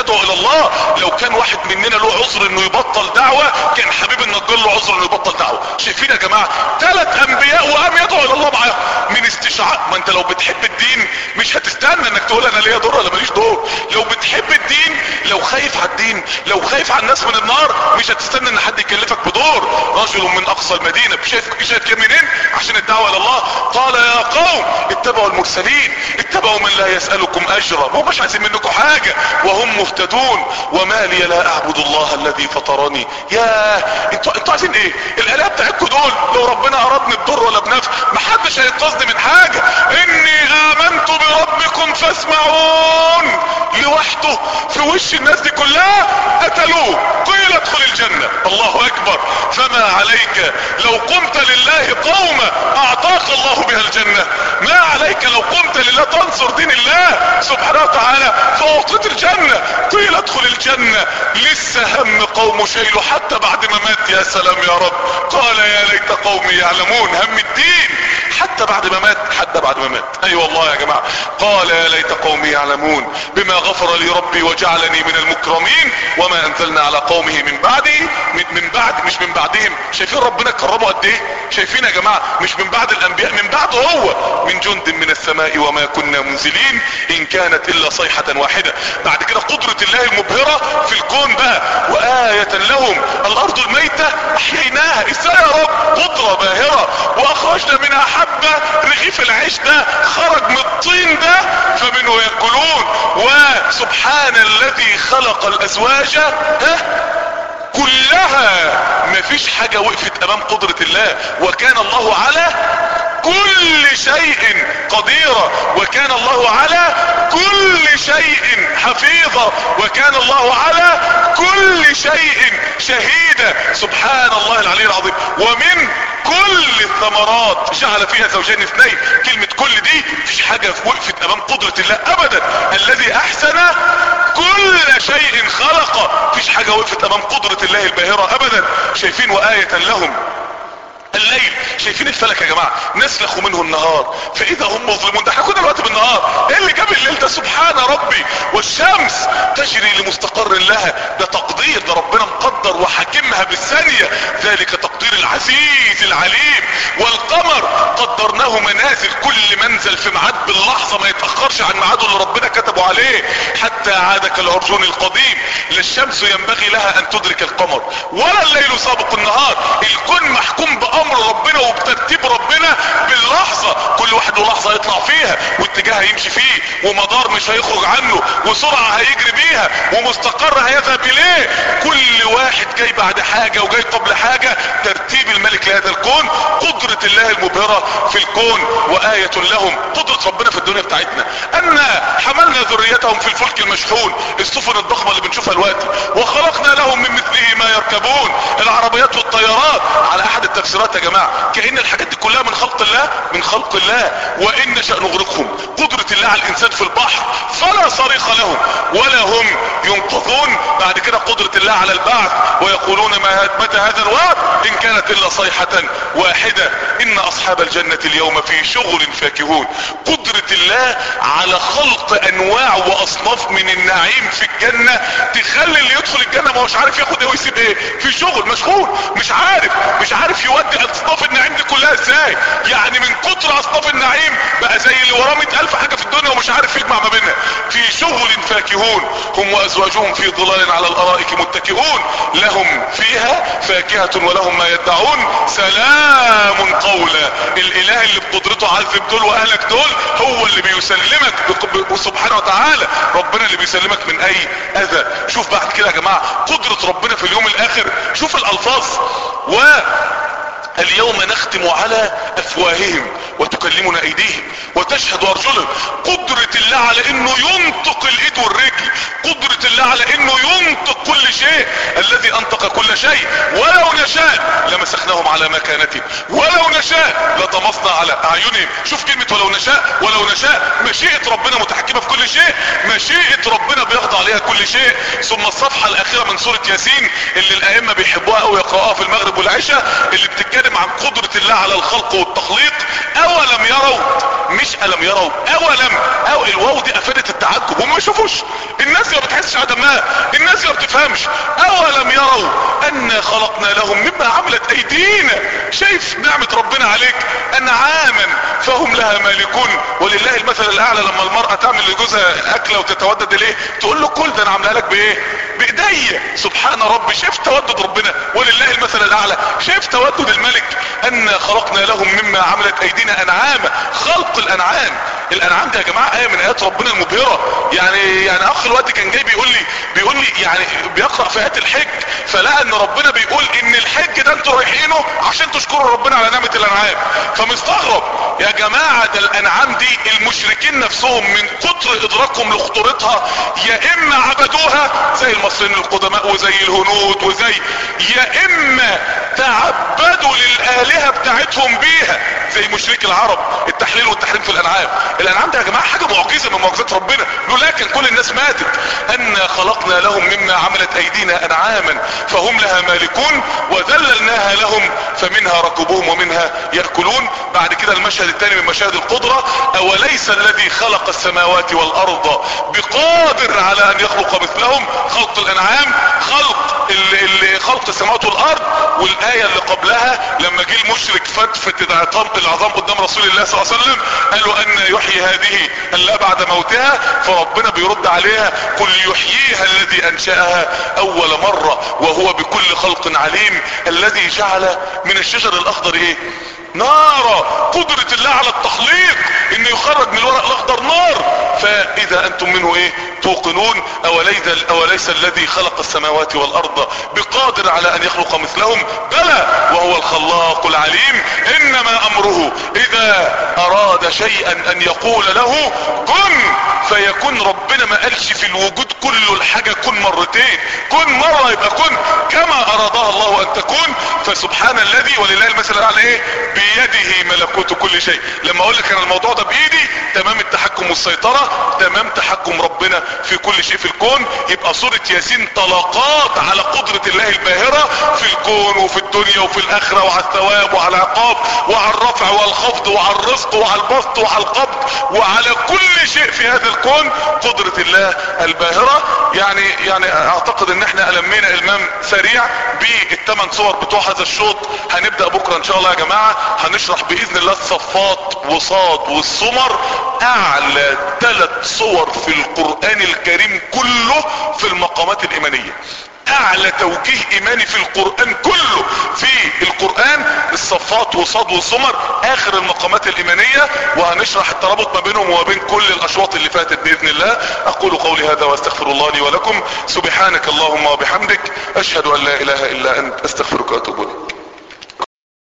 الله لو كان واحد مننا له عذر انه يبطل دعوة كان حبيب النجار له عذر انه يبطل دعوة شايفين يا جماعة ثلاث انبياء وقام يدعو الى الله معاهم من استشعار ما انت لو بتحب الدين مش هتستنى انك تقول انا ليا دور ولا ماليش دور لو بتحب الدين لو خايف على الدين لو خايف على الناس من النار مش هتستنى ان حد يكلفك بدور رجل من اقصى المدينة شايف شايف كام منين عشان الدعوة الى الله قال يا قوم اتبعوا المرسلين اتبعوا من لا يسألكم اجرا ما مش عايزين منكم حاجة وهم مهتدون وما لي لا اعبد الله الذي فطرني يا انتوا انتوا عايزين ايه الالهه بتاعتكم دول لو ربنا ارادني بضر ولا بنفع محدش هينقذني من حاجة اني امنت بربكم فاسمعون لوحده في وش الناس دي كلها قتلوه قيل ادخل الجنة الله اكبر فما عليك لو قمت لله قوما اعطاك الله بها الجنة ما عليك لو قمت لله تنصر دين الله سبحانه وتعالى فاعطيت الجنة قيل ادخل الجنة لسه هم قوم شيله حتى بعد ما مات يا سلام يا رب قال يا ليت قومي يعلمون هم الدين حتى بعد ما مات حتى بعد ما مات اي أيوة والله يا جماعة قال يا ليت قومي يعلمون بما غفر لي ربي وجعلني من المكرمين وما انزلنا على قومه من بعده من, من بعد مش من بعدهم شايفين ربنا كرمه قد ايه شايفين يا جماعة مش من بعد الانبياء من بعده هو من جند من السماء وما كنا منزلين ان كانت الا صيحة واحدة بعد كده قدرة الله المبهرة في الكون بقى وآية لهم الارض الميتة احييناها ازاي يا رب قدرة باهرة واخرجنا منها حبة رغيف العيش ده خرج من الطين ده فمنه يأكلون وسبحان الذي خلق الازواج ها كلها مفيش حاجة وقفت امام قدرة الله وكان الله على كل شيء قديرا وكان الله على كل شيء حفيظا وكان الله على كل شيء شهيدا سبحان الله العلي العظيم ومن كل الثمرات جعل فيها زوجين اثنين كلمة كل دي مفيش حاجة وقفت امام قدرة الله ابدا الذي احسن كل شيء خلق مفيش حاجة وقفت امام قدرة الله الباهرة ابدا شايفين وآية لهم الليل شايفين الفلك يا جماعة نسلخ منه النهار فاذا هم مظلمون ده احنا كنا الوقت بالنهار ايه اللي جاب الليل ده سبحان ربي والشمس تجري لمستقر لها ده تقدير ده ربنا مقدر وحكمها بالثانية ذلك تقدير العزيز العليم والقمر قدرناه منازل كل منزل في ميعاد باللحظة ما يتأخرش عن ميعاده اللي ربنا كتبه عليه حتى عاد كالعرجون القديم لا الشمس ينبغي لها ان تدرك القمر ولا الليل سابق النهار الكون محكوم بأمر امر ربنا وبترتيب ربنا باللحظة كل واحد له لحظة يطلع فيها واتجاه هيمشي فيه ومدار مش هيخرج عنه وسرعة هيجري بيها ومستقر هيذهب اليه كل واحد جاي بعد حاجة وجاي قبل حاجة ترتيب الملك لهذا الكون قدرة الله المبهرة في الكون وآية لهم قدرة ربنا في الدنيا بتاعتنا ان حملنا ذريتهم في الفلك المشحون السفن الضخمة اللي بنشوفها دلوقتي وخلقنا لهم من مثله ما يركبون العربيات والطيارات على احد التفسيرات يا جماعة كأن الحاجات دي كلها من خلق الله من خلق الله وإن نشأ نغرقهم قدرة الله على الإنسان في البحر فلا صريخ لهم ولا هم ينقذون بعد كده قدرة الله على البعث ويقولون ما متى هذا الوعد إن كانت إلا صيحة واحدة إن أصحاب الجنة اليوم في شغل فاكهون قدرة الله على خلق أنواع وأصناف من النعيم في الجنة تخلي اللي يدخل الجنة ما هوش عارف ياخد ايه ويسيب ايه في شغل مشغول مش عارف مش عارف يودي اصناف النعيم دي كلها ازاي يعني من كتر اصناف النعيم بقى زي اللي وراه مئة الف حاجة في الدنيا ومش عارف يجمع ما بينها في شغل فاكهون هم وازواجهم في ظلال على الارائك متكئون لهم فيها فاكهة ولهم ما يدعون سلام قولا الاله اللي بقدرته عذب دول واهلك دول هو اللي بيسلمك سبحانه وتعالى ربنا اللي بيسلمك من اي اذى شوف بعد كده يا جماعة قدرة ربنا في اليوم الاخر شوف الالفاظ و اليوم نختم على افواههم وتكلمنا ايديهم وتشهد ارجلهم قدرة الله على انه ينطق الايد والرجل قدرة الله على انه ينطق كل شيء الذي انطق كل شيء ولو نشاء لمسخناهم على مكانتهم ولو نشاء لطمسنا على اعينهم شوف كلمة ولو نشاء ولو نشاء مشيئة ربنا متحكمة في كل شيء مشيئة ربنا بيخضع عليها كل شيء ثم الصفحة الاخيرة من سورة ياسين اللي الائمة بيحبوها او يقرأوها في المغرب والعشاء اللي بتتكلم عن قدرة الله على الخلق والتخليق اولم يروا مش الم يروا اولم او الواو دي افادت التعجب هم ما يشوفوش الناس ما بتحسش على دمها الناس تفهمش اولم يروا انا خلقنا لهم مما عملت ايدينا شايف نعمة ربنا عليك انعاما فهم لها مالكون ولله المثل الاعلى لما المرأة تعمل لجوزها اكلة وتتودد اليه تقول له كل ده انا عاملها لك بايه بايديا سبحان ربي شايف تودد ربنا ولله المثل الاعلى شايف تودد الملك انا خلقنا لهم مما عملت ايدينا انعاما خلق الانعام الانعام ده يا جماعه ايه من ايات ربنا المبهره يعني يعني اخ الوقت كان جاي بيقول لي بيقول لي يعني بيقرا في ايات الحج فلقى ان ربنا بيقول ان الحج ده انتوا رايحينه عشان تشكروا ربنا على نعمه الانعام فمستغرب يا جماعه ده الانعام دي المشركين نفسهم من كتر ادراكهم لخطورتها يا اما عبدوها زي المصريين القدماء وزي الهنود وزي يا اما تعبدوا للالهه بتاعتهم بيها زي مشرك العرب التحليل والتحريم في الانعام الانعام ده يا جماعه حاجه معجزه من معجزات ربنا لولا كان كل الناس ماتت انا خلقنا لهم مما عملت ايدينا انعاما فهم لها مالكون وذللناها لهم فمنها ركبوهم ومنها ياكلون بعد كده المشهد الثاني من مشاهد القدره اوليس الذي خلق السماوات والارض بقادر على ان يخلق مثلهم خلق الانعام خلق ال خلق السماوات والارض والايه اللي قبلها لما جه المشرك فتفت العظام العظام قدام رسول الله صلى الله عليه وسلم قالوا ان يحيي هذه الا بعد موتها فربنا بيرد عليها قل يحييها الذي انشاها اول مرة وهو بكل خلق عليم الذي جعل من الشجر الاخضر ايه نارا قدرة الله على التخليق ان يخرج من الورق الاخضر نار فاذا انتم منه ايه توقنون اوليس, أوليس الذي خلق السماوات والارض بقادر على ان يخلق مثلهم بلى وهو الخلاق العليم انما امره اذا اراد شيئا ان يقول له كن فيكون ربنا ما قالش في الوجود كله الحاجة كن مرتين كن مرة يبقى كن كما ارادها الله ان تكون فسبحان الذي ولله المثل الاعلى ايه بيده ملكوت كل شيء لما اقول لك انا الموضوع ده بايدي تمام التحكم والسيطرة تمام تحكم ربنا في كل شيء في الكون يبقى سورة ياسين طلقات على قدرة الله الباهرة في الكون وفي الدنيا وفي الاخرة وعلى الثواب وعلى العقاب وعلى الرفع والخفض وعلى الرزق وعلى البسط وعلى القبض وعلى كل شيء في هذا الكون قدرة الله الباهرة يعني يعني اعتقد ان احنا المينا المام سريع بالثمان صور بتوع هذا الشوط هنبدأ بكرة ان شاء الله يا جماعة هنشرح باذن الله الصفات وصاد والسمر اعلى ثلاث صور في القرآن الكريم كله في المقامات الايمانية اعلى توجيه ايماني في القرآن كله في القرآن الصفات وصاد والزمر اخر المقامات الايمانية وهنشرح الترابط ما بينهم وما بين كل الاشواط اللي فاتت باذن الله اقول قولي هذا واستغفر الله لي ولكم سبحانك اللهم وبحمدك اشهد ان لا اله الا انت استغفرك واتوب اليك